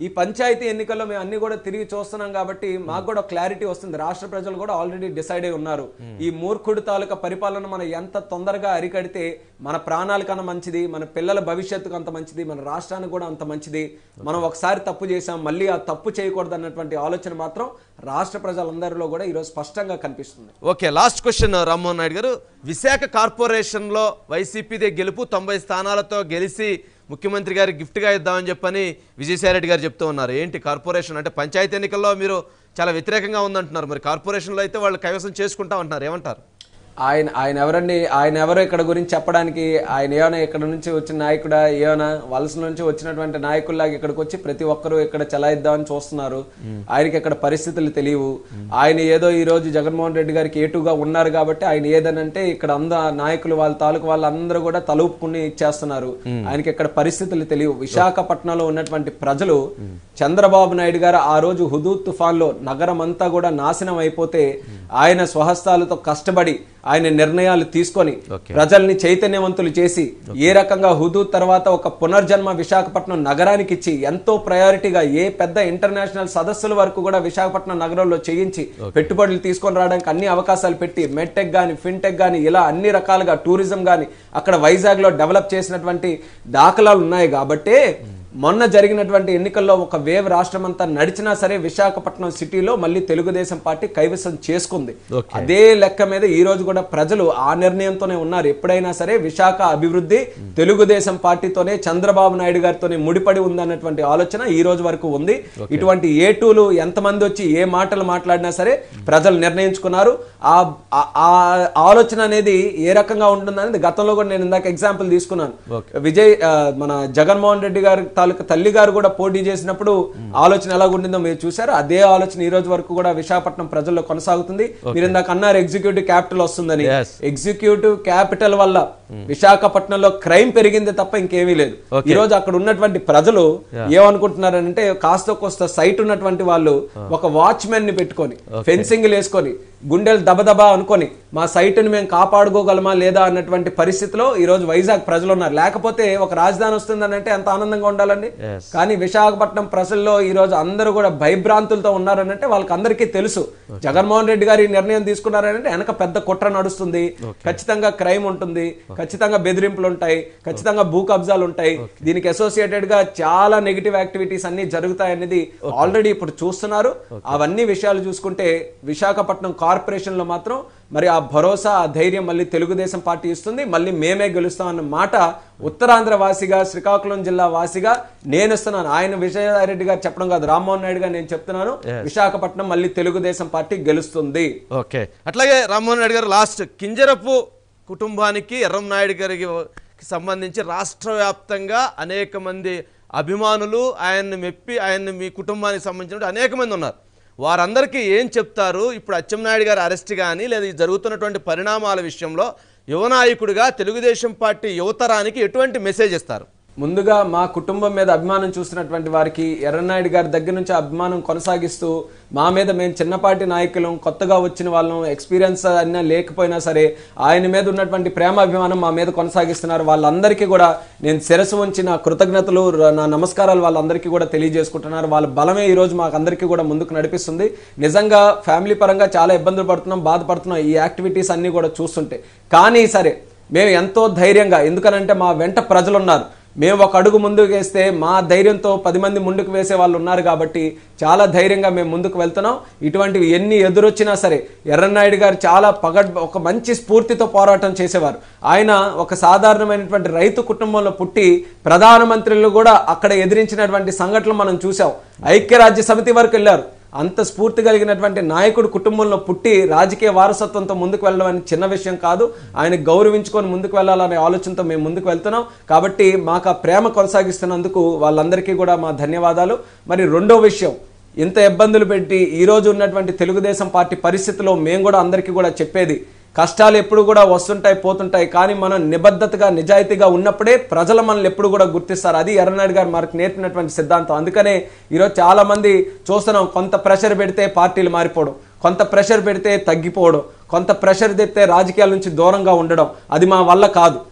ఈ పంచాయతీ ఎన్నికల్లో మేము అన్ని కూడా తిరిగి చూస్తున్నాం కాబట్టి మాకు కూడా క్లారిటీ వస్తుంది రాష్ట్ర ప్రజలు కూడా ఆల్రెడీ డిసైడ్ అయి ఉన్నారు ఈ మూర్ఖుడు తాలూకా పరిపాలన మనం ఎంత తొందరగా అరికడితే మన ప్రాణాలకన్నా మంచిది మన పిల్లల భవిష్యత్తుకు అంత మంచిది మన రాష్ట్రానికి కూడా అంత మంచిది మనం ఒకసారి తప్పు చేసాం మళ్ళీ ఆ తప్పు చేయకూడదు అన్నటువంటి ఆలోచన మాత్రం రాష్ట్ర ప్రజలందరిలో కూడా ఈరోజు స్పష్టంగా కనిపిస్తుంది okay last question Rammohan Naidu గారు విశాఖ కార్పొరేషన్లో వైసీపీదే గెలుపు తొంభై స్థానాలతో గెలిచి ముఖ్యమంత్రి గారికి గిఫ్ట్గా ఇద్దామని చెప్పని విజయసాయిరెడ్డి గారు చెప్తూ ఉన్నారు ఏంటి కార్పొరేషన్ అంటే పంచాయతీ ఎన్నికల్లో మీరు చాలా వ్యతిరేకంగా ఉందంటున్నారు మరి కార్పొరేషన్లో అయితే వాళ్ళు కైవసం చేసుకుంటాం అంటున్నారు ఏమంటారు ఆయన ఆయన ఎవరండి ఆయన ఎవరు ఇక్కడ గురించి చెప్పడానికి ఆయన ఏమైనా ఇక్కడ నుంచి వచ్చిన నాయకుడా ఏమైనా వలస నుంచి వచ్చినటువంటి నాయకుల్లాగా ఇక్కడికి వచ్చి ప్రతి ఒక్కరూ ఇక్కడ చలాయిద్దామని చూస్తున్నారు ఆయనకి ఇక్కడ పరిస్థితులు తెలియవు ఆయన ఏదో ఈ రోజు జగన్మోహన్ రెడ్డి గారికి ఏటుగా ఉన్నారు కాబట్టి ఆయన ఏదనంటే ఇక్కడ అంద నాయకులు వాళ్ళ తాలూకు వాళ్ళందరూ కూడా తలుపుకుని ఇచ్చేస్తున్నారు ఆయనకి ఇక్కడ పరిస్థితులు తెలియవు విశాఖపట్నంలో ఉన్నటువంటి ప్రజలు చంద్రబాబు నాయుడు గారు ఆ రోజు హుదూద్ తుఫాన్ లో నగరం అంతా కూడా నాశనం అయిపోతే ఆయన స్వహస్తాలతో కష్టపడి ఆయన నిర్ణయాలు తీసుకొని ప్రజల్ని చైతన్యవంతులు చేసి ఏ రకంగా హుదూద్ తర్వాత ఒక పునర్జన్మ విశాఖపట్నం నగరానికి ఇచ్చి ఎంతో ప్రయారిటీగా ఏ పెద్ద ఇంటర్నేషనల్ సదస్సుల వరకు కూడా విశాఖపట్నం నగరంలో చేయించి పెట్టుబడులు తీసుకొని రావడానికి అన్ని అవకాశాలు పెట్టి మెడ్టెక్ గాని ఫిన్టెక్ గాని ఇలా అన్ని రకాలుగా టూరిజం గాని అక్కడ వైజాగ్ లో డెవలప్ చేసినటువంటి దాఖలాలు ఉన్నాయి కాబట్టే మొన్న జరిగినటువంటి ఎన్నికల్లో ఒక వేవ్ రాష్ట్రం అంతా నడిచినా సరే విశాఖపట్నం సిటీలో మళ్ళీ తెలుగుదేశం పార్టీ కైవసం చేసుకుంది అదే లెక్క మీద ఈ రోజు కూడా ప్రజలు ఆ నిర్ణయంతోనే ఉన్నారు ఎప్పుడైనా సరే విశాఖ అభివృద్ధి తెలుగుదేశం పార్టీతోనే చంద్రబాబు నాయుడు గారితోనే ముడిపడి ఉందన్నటువంటి ఆలోచన ఈ రోజు వరకు ఉంది ఇటువంటి ఏ టూలు ఎంతమంది వచ్చి ఏ మాటలు మాట్లాడినా సరే ప్రజలు నిర్ణయించుకున్నారు ఆ ఆ- ఆ ఆలోచన అనేది ఏ రకంగా ఉంటుందనేది గతంలో కూడా నేను ఇందాక ఎగ్జాంపుల్ తీసుకున్నాను విజయ్ ఆ, మన జగన్మోహన్ రెడ్డి గారి తాలూకా తల్లి గారు కూడా పోటీ చేసినప్పుడు ఆలోచన ఎలా ఉండిందో మీరు చూసారు అదే ఆలోచన ఈ రోజు వరకు కూడా విశాఖపట్నం ప్రజల్లో కొనసాగుతుంది మీరు ఇందాక అన్నారు ఎగ్జిక్యూటివ్ క్యాపిటల్ వస్తుందని Yes. ఎగ్జిక్యూటివ్ క్యాపిటల్ వల్ల విశాఖపట్నంలో క్రైమ్ పెరిగింది తప్ప ఇంకేమీ లేదు ఈ రోజు అక్కడ ఉన్నటువంటి ప్రజలు ఏమనుకుంటున్నారంటే కాస్త కోస్త సైట్ ఉన్నటువంటి వాళ్ళు ఒక వాచ్మెన్ ని పెట్టుకొని ఫెన్సింగ్ వేసుకొని గుండెలు దబదబా అనుకొని మా సైట్ ని మేము కాపాడుకోగలమా లేదా అన్నటువంటి పరిస్థితిలో ఈ రోజు వైజాగ్ ప్రజలు ఉన్నారు లేకపోతే ఒక రాజధాని వస్తుందని అంటే ఎంత ఆనందంగా ఉండాలండి కానీ విశాఖపట్నం ప్రజల్లో ఈ రోజు అందరూ కూడా భయభ్రాంతులతో ఉన్నారనంటే వాళ్ళకి అందరికీ తెలుసు జగన్మోహన్ రెడ్డి గారు ఈ నిర్ణయం తీసుకున్నారంటే వెనక పెద్ద కుట్ర నడుస్తుంది ఖచ్చితంగా క్రైమ్ ఉంటుంది ఖచ్చితంగా బెదిరింపులు ఉంటాయి ఖచ్చితంగా భూ కబ్జాలు ఉంటాయి దీనికి అసోసియేటెడ్ గా చాలా నెగిటివ్ యాక్టివిటీస్ అన్ని జరుగుతాయి అనేది ఆల్రెడీ ఇప్పుడు చూస్తున్నారు అవన్నీ విషయాలు చూసుకుంటే విశాఖపట్నం కార్పొరేషన్ లో మాత్రం మరి ఆ భరోసా ఆ ధైర్యం మళ్ళీ తెలుగుదేశం పార్టీ ఇస్తుంది మళ్ళీ మేమే గెలుస్తాం అన్న మాట ఉత్తరాంధ్ర వాసిగా శ్రీకాకుళం జిల్లా వాసిగా నేను ఇస్తున్నాను ఆయన విజయారెడ్డి గారు చెప్పడం కాదు రామ్మోహన్ నాయుడు గారు నేను చెప్తున్నాను విశాఖపట్నం మళ్ళీ తెలుగుదేశం పార్టీ గెలుస్తుంది ఓకే అట్లాగే రామ్మోహన్ రెడ్డి గారు లాస్ట్ కింజరపు కుటుంబానికి ఎర్రం నాయుడు గారికి సంబంధించి రాష్ట్ర వ్యాప్తంగా అనేక మంది అభిమానులు ఆయన్ని మెప్పి ఆయన్ని మీ కుటుంబానికి సంబంధించిన అనేక మంది ఉన్నారు వారందరికీ ఏం చెప్తారు ఇప్పుడు అచ్చెన్నాయుడు గారి అరెస్ట్ కానీ లేదా ఈ జరుగుతున్నటువంటి పరిణామాల విషయంలో యువ నాయకుడిగా తెలుగుదేశం పార్టీ యువతరానికి ఎటువంటి మెసేజ్ ఇస్తారు ముందుగా మా కుటుంబం మీద అభిమానం చూస్తున్నటువంటి వారికి ఎర్రనాయుడు గారి దగ్గర నుంచి అభిమానం కొనసాగిస్తూ మా మీద మేము చిన్నపాటి నాయకులం కొత్తగా వచ్చిన వాళ్ళం ఎక్స్పీరియన్స్ అన్న లేకపోయినా సరే ఆయన మీద ఉన్నటువంటి ప్రేమ అభిమానం మా మీద కొనసాగిస్తున్నారు వాళ్ళందరికీ కూడా నేను శిరసు ఉంచి నా కృతజ్ఞతలు ర- నా నమస్కారాలు వాళ్ళందరికీ కూడా తెలియజేసుకుంటున్నారు వాళ్ళ బలమే ఈ రోజు మాకు అందరికీ కూడా ముందుకు నడిపిస్తుంది నిజంగా ఫ్యామిలీ పరంగా చాలా ఇబ్బందులు పడుతున్నాం బాధపడుతున్నాం ఈ యాక్టివిటీస్ అన్ని కూడా చూస్తుంటే కానీ సరే మేము ఎంతో ధైర్యంగా ఎందుకనంటే మా వెంట ప్రజలు ఉన్నారు మేము ఒక అడుగు ముందుకు వేస్తే మా ధైర్యంతో పది మంది ముందుకు వేసే వాళ్ళు ఉన్నారు కాబట్టి చాలా ధైర్యంగా మేము ముందుకు వెళ్తున్నాం ఇటువంటివి ఎన్ని ఎదురొచ్చినా సరే ఎర్రన్నాయుడు గారు చాలా పగడ్ ఒక మంచి స్ఫూర్తితో పోరాటం చేసేవారు ఆయన ఒక సాధారణమైనటువంటి రైతు కుటుంబంలో పుట్టి ప్రధానమంత్రులు కూడా అక్కడ ఎదిరించినటువంటి సంఘటనలు మనం చూసాం ఐక్యరాజ్య సమితి వరకు వెళ్ళారు అంత స్ఫూర్తి కలిగినటువంటి నాయకుడు కుటుంబంలో పుట్టి రాజకీయ వారసత్వంతో ముందుకు వెళ్ళడం అనేది చిన్న విషయం కాదు ఆయన గౌరవించుకొని ముందుకు వెళ్ళాలనే ఆలోచనతో మేము ముందుకు వెళ్తున్నాం కాబట్టి మాకు ఆ ప్రేమ కొనసాగిస్తున్నందుకు వాళ్ళందరికీ కూడా మా ధన్యవాదాలు మరి రెండో విషయం ఇంత ఇబ్బందులు పెట్టి ఈ రోజు ఉన్నటువంటి తెలుగుదేశం పార్టీ పరిస్థితిలో మేము కూడా అందరికీ కూడా చెప్పేది కష్టాలు ఎప్పుడు కూడా వస్తుంటాయి పోతుంటాయి కానీ మనం నిబద్ధతగా నిజాయితీగా ఉన్నప్పుడే ప్రజలు మనల్ని ఎప్పుడు కూడా గుర్తిస్తారు అది ఎర్రనాయుడు గారు మనకు నేర్పినటువంటి సిద్ధాంతం అందుకనే ఈరోజు చాలా మంది చూస్తున్నాం కొంత ప్రెషర్ పెడితే పార్టీలు మారిపోవడం కొంత ప్రెషర్ పెడితే తగ్గిపోవడం కొంత ప్రెషర్ తెస్తే రాజకీయాల నుంచి దూరంగా ఉండడం అది మా వల్ల కాదు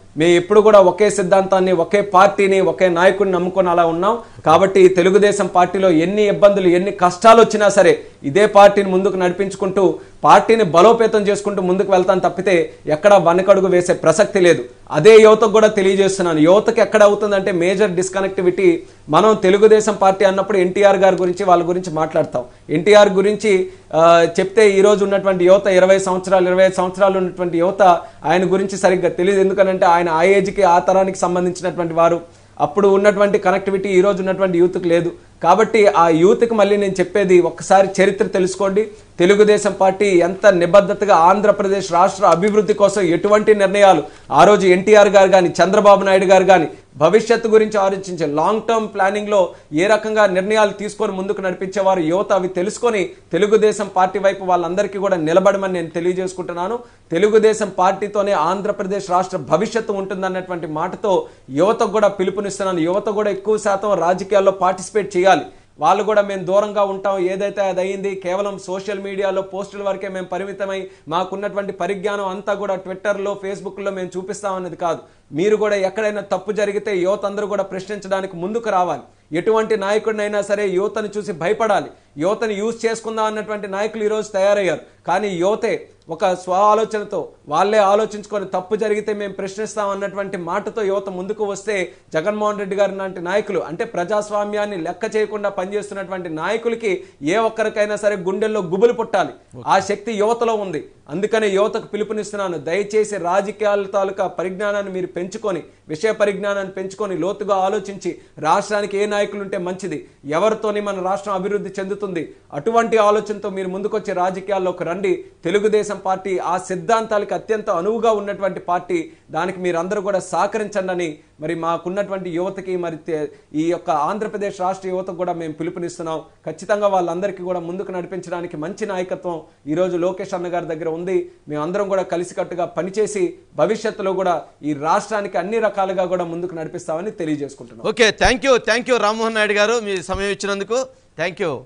మేము ఎప్పుడు కూడా ఒకే సిద్ధాంతాన్ని ఒకే పార్టీని ఒకే నాయకుడిని నమ్ముకొని అలా ఉన్నాం కాబట్టి తెలుగుదేశం పార్టీలో ఎన్ని ఇబ్బందులు ఎన్ని కష్టాలు వచ్చినా సరే ఇదే పార్టీని ముందుకు నడిపించుకుంటూ పార్టీని బలోపేతం చేసుకుంటూ ముందుకు వెళ్తాను తప్పితే ఎక్కడ వెనకడుగు వేసే ప్రసక్తి లేదు అదే యువతకు కూడా తెలియజేస్తున్నాను యువతకి ఎక్కడ అవుతుందంటే మేజర్ డిస్కనెక్టివిటీ మనం తెలుగుదేశం పార్టీ అన్నప్పుడు ఎన్టీఆర్ గారి గురించి వాళ్ళ గురించి మాట్లాడతాం ఎన్టీఆర్ గురించి ఆ, చెప్తే ఈ రోజు ఉన్నటువంటి యువత ఇరవై సంవత్సరాలు ఇరవై ఐదు సంవత్సరాలు ఉన్నటువంటి యువత ఆయన గురించి సరిగ్గా తెలియదు ఎందుకనంటే ఆయన ఆ ఏజ్కి ఆ తరానికి సంబంధించినటువంటి వారు అప్పుడు ఉన్నటువంటి కనెక్టివిటీ ఈ రోజు ఉన్నటువంటి యూత్కి లేదు కాబట్టి ఆ యూత్కి మళ్ళీ నేను చెప్పేది ఒక్కసారి చరిత్ర తెలుసుకోండి తెలుగుదేశం పార్టీ ఎంత నిబద్ధతగా ఆంధ్రప్రదేశ్ రాష్ట్ర అభివృద్ధి కోసం ఎటువంటి నిర్ణయాలు ఆ రోజు ఎన్టీఆర్ గారు కానీ చంద్రబాబు నాయుడు గారు కానీ భవిష్యత్తు గురించి ఆలోచించే లాంగ్ టర్మ్ ప్లానింగ్ లో ఏ రకంగా నిర్ణయాలు తీసుకొని ముందుకు నడిపించేవారు యువత అవి తెలుసుకొని తెలుగుదేశం పార్టీ వైపు వాళ్ళందరికీ కూడా నిలబడమని నేను తెలియజేసుకుంటున్నాను తెలుగుదేశం పార్టీతోనే ఆంధ్రప్రదేశ్ రాష్ట్ర భవిష్యత్తు ఉంటుందన్నటువంటి మాటతో యువతకు కూడా పిలుపునిస్తున్నాను యువత కూడా ఎక్కువ శాతం రాజకీయాల్లో పార్టిసిపేట్ చేయాలి వాళ్ళు కూడా మేము దూరంగా ఉంటాం ఏదైతే అది అయింది కేవలం సోషల్ మీడియాలో పోస్టుల వరకే మేము పరిమితమై మాకున్నటువంటి పరిజ్ఞానం అంతా కూడా ట్విట్టర్లో ఫేస్బుక్లో మేము చూపిస్తాం అన్నది కాదు మీరు కూడా ఎక్కడైనా తప్పు జరిగితే యువత అందరూ కూడా ప్రశ్నించడానికి ముందుకు రావాలి ఎటువంటి నాయకుడినైనా సరే యువతను చూసి భయపడాలి యువతను యూజ్ చేసుకుందాం అన్నటువంటి నాయకులు ఈరోజు తయారయ్యారు కానీ యువతే ఒక స్వ ఆలోచనతో వాళ్ళే ఆలోచించుకొని తప్పు జరిగితే మేము ప్రశ్నిస్తాం అన్నటువంటి మాటతో యువత ముందుకు వస్తే జగన్మోహన్ రెడ్డి గారి లాంటి నాయకులు అంటే ప్రజాస్వామ్యాన్ని లెక్క చేయకుండా పనిచేస్తున్నటువంటి నాయకులకి ఏ ఒక్కరికైనా సరే గుండెల్లో గుబులు పుట్టాలి ఆ శక్తి యువతలో ఉంది అందుకనే యువతకు పిలుపునిస్తున్నాను దయచేసి రాజకీయాల తాలూకా పరిజ్ఞానాన్ని మీరు పెంచుకొని విషయ పరిజ్ఞానాన్ని పెంచుకొని లోతుగా ఆలోచించి రాష్ట్రానికి ఏ నాయకులు ఉంటే మంచిది ఎవరితోని మన రాష్ట్రం అభివృద్ధి చెందుతుంది అటువంటి ఆలోచనతో మీరు ముందుకొచ్చే రాజకీయాల్లోకి రండి తెలుగుదేశం పార్టీ ఆ సిద్ధాంతాలకు అత్యంత అనువుగా ఉన్నటువంటి పార్టీ దానికి మీరందరూ కూడా సహకరించండి అని మరి మాకున్నటువంటి యువతకి మరి తె- ఈ యొక్క ఆంధ్రప్రదేశ్ రాష్ట్ర యువతకు కూడా మేము పిలుపునిస్తున్నాం ఖచ్చితంగా వాళ్ళందరికీ కూడా ముందుకు నడిపించడానికి మంచి నాయకత్వం ఈరోజు లోకేష్ అన్న గారి దగ్గర ఉంది మేమందరం కూడా కలిసికట్టుగా పనిచేసి భవిష్యత్తులో కూడా ఈ రాష్ట్రానికి అన్ని రకాలుగా కూడా ముందుకు నడిపిస్తామని తెలియజేసుకుంటున్నాం okay thank you thank you Rammohan Naidu garu మీ సమయం ఇచ్చినందుకు థ్యాంక్ యూ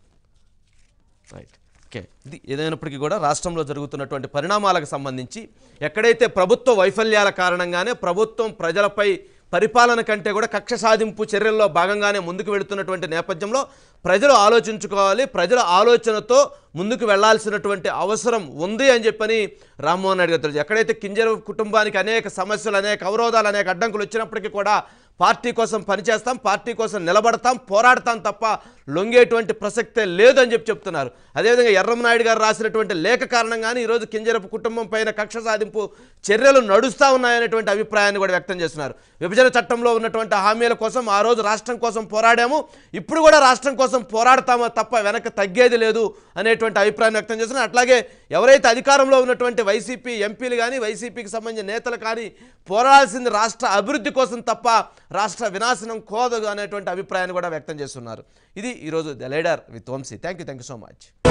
రైట్ ఓకే ఇది ఏదైనప్పటికీ కూడా రాష్ట్రంలో జరుగుతున్నటువంటి పరిణామాలకు సంబంధించి ఎక్కడైతే ప్రభుత్వ వైఫల్యాల కారణంగానే ప్రభుత్వం ప్రజలపై పరిపాలన కంటే కూడా కక్ష సాధింపు చర్యల్లో భాగంగానే ముందుకు వెళుతున్నటువంటి నేపథ్యంలో ప్రజలు ఆలోచించుకోవాలి ప్రజల ఆలోచనతో ముందుకు వెళ్లాల్సినటువంటి అవసరం ఉంది అని చెప్పని రామ్మోహన్ నాయుడు గారు తెలుసు ఎక్కడైతే కింజర కుటుంబానికి అనేక సమస్యలు అనేక అవరోధాలు అనేక అడ్డంకులు వచ్చినప్పటికీ కూడా పార్టీ కోసం పనిచేస్తాం పార్టీ కోసం నిలబడతాం పోరాడతాం తప్ప లొంగేటువంటి ప్రసక్తే లేదని చెప్పి చెప్తున్నారు అదేవిధంగా ఎర్రమనాయుడు గారు రాసినటువంటి లేఖ కారణంగానే ఈరోజు కింజరపు కుటుంబం పైన కక్ష సాధింపు చర్యలు నడుస్తూ ఉన్నాయనేటువంటి అభిప్రాయాన్ని కూడా వ్యక్తం చేస్తున్నారు విభజన చట్టంలో ఉన్నటువంటి హామీల కోసం ఆ రోజు రాష్ట్రం కోసం పోరాడాము ఇప్పుడు కూడా రాష్ట్రం కోసం పోరాడతామో తప్ప వెనక్కి తగ్గేది లేదు అనేటువంటి అభిప్రాయం వ్యక్తం చేస్తున్నారు అట్లాగే ఎవరైతే అధికారంలో ఉన్నటువంటి వైసీపీ ఎంపీలు కానీ వైసీపీకి సంబంధించిన నేతలు కానీ పోరాడాల్సింది రాష్ట్ర అభివృద్ధి కోసం తప్ప రాష్ట్ర వినాశనం కోదదు అనేటువంటి అభిప్రాయాన్ని కూడా వ్యక్తం చేస్తున్నారు ఇది ఈరోజు the leader with Vamsi thank you thank you so much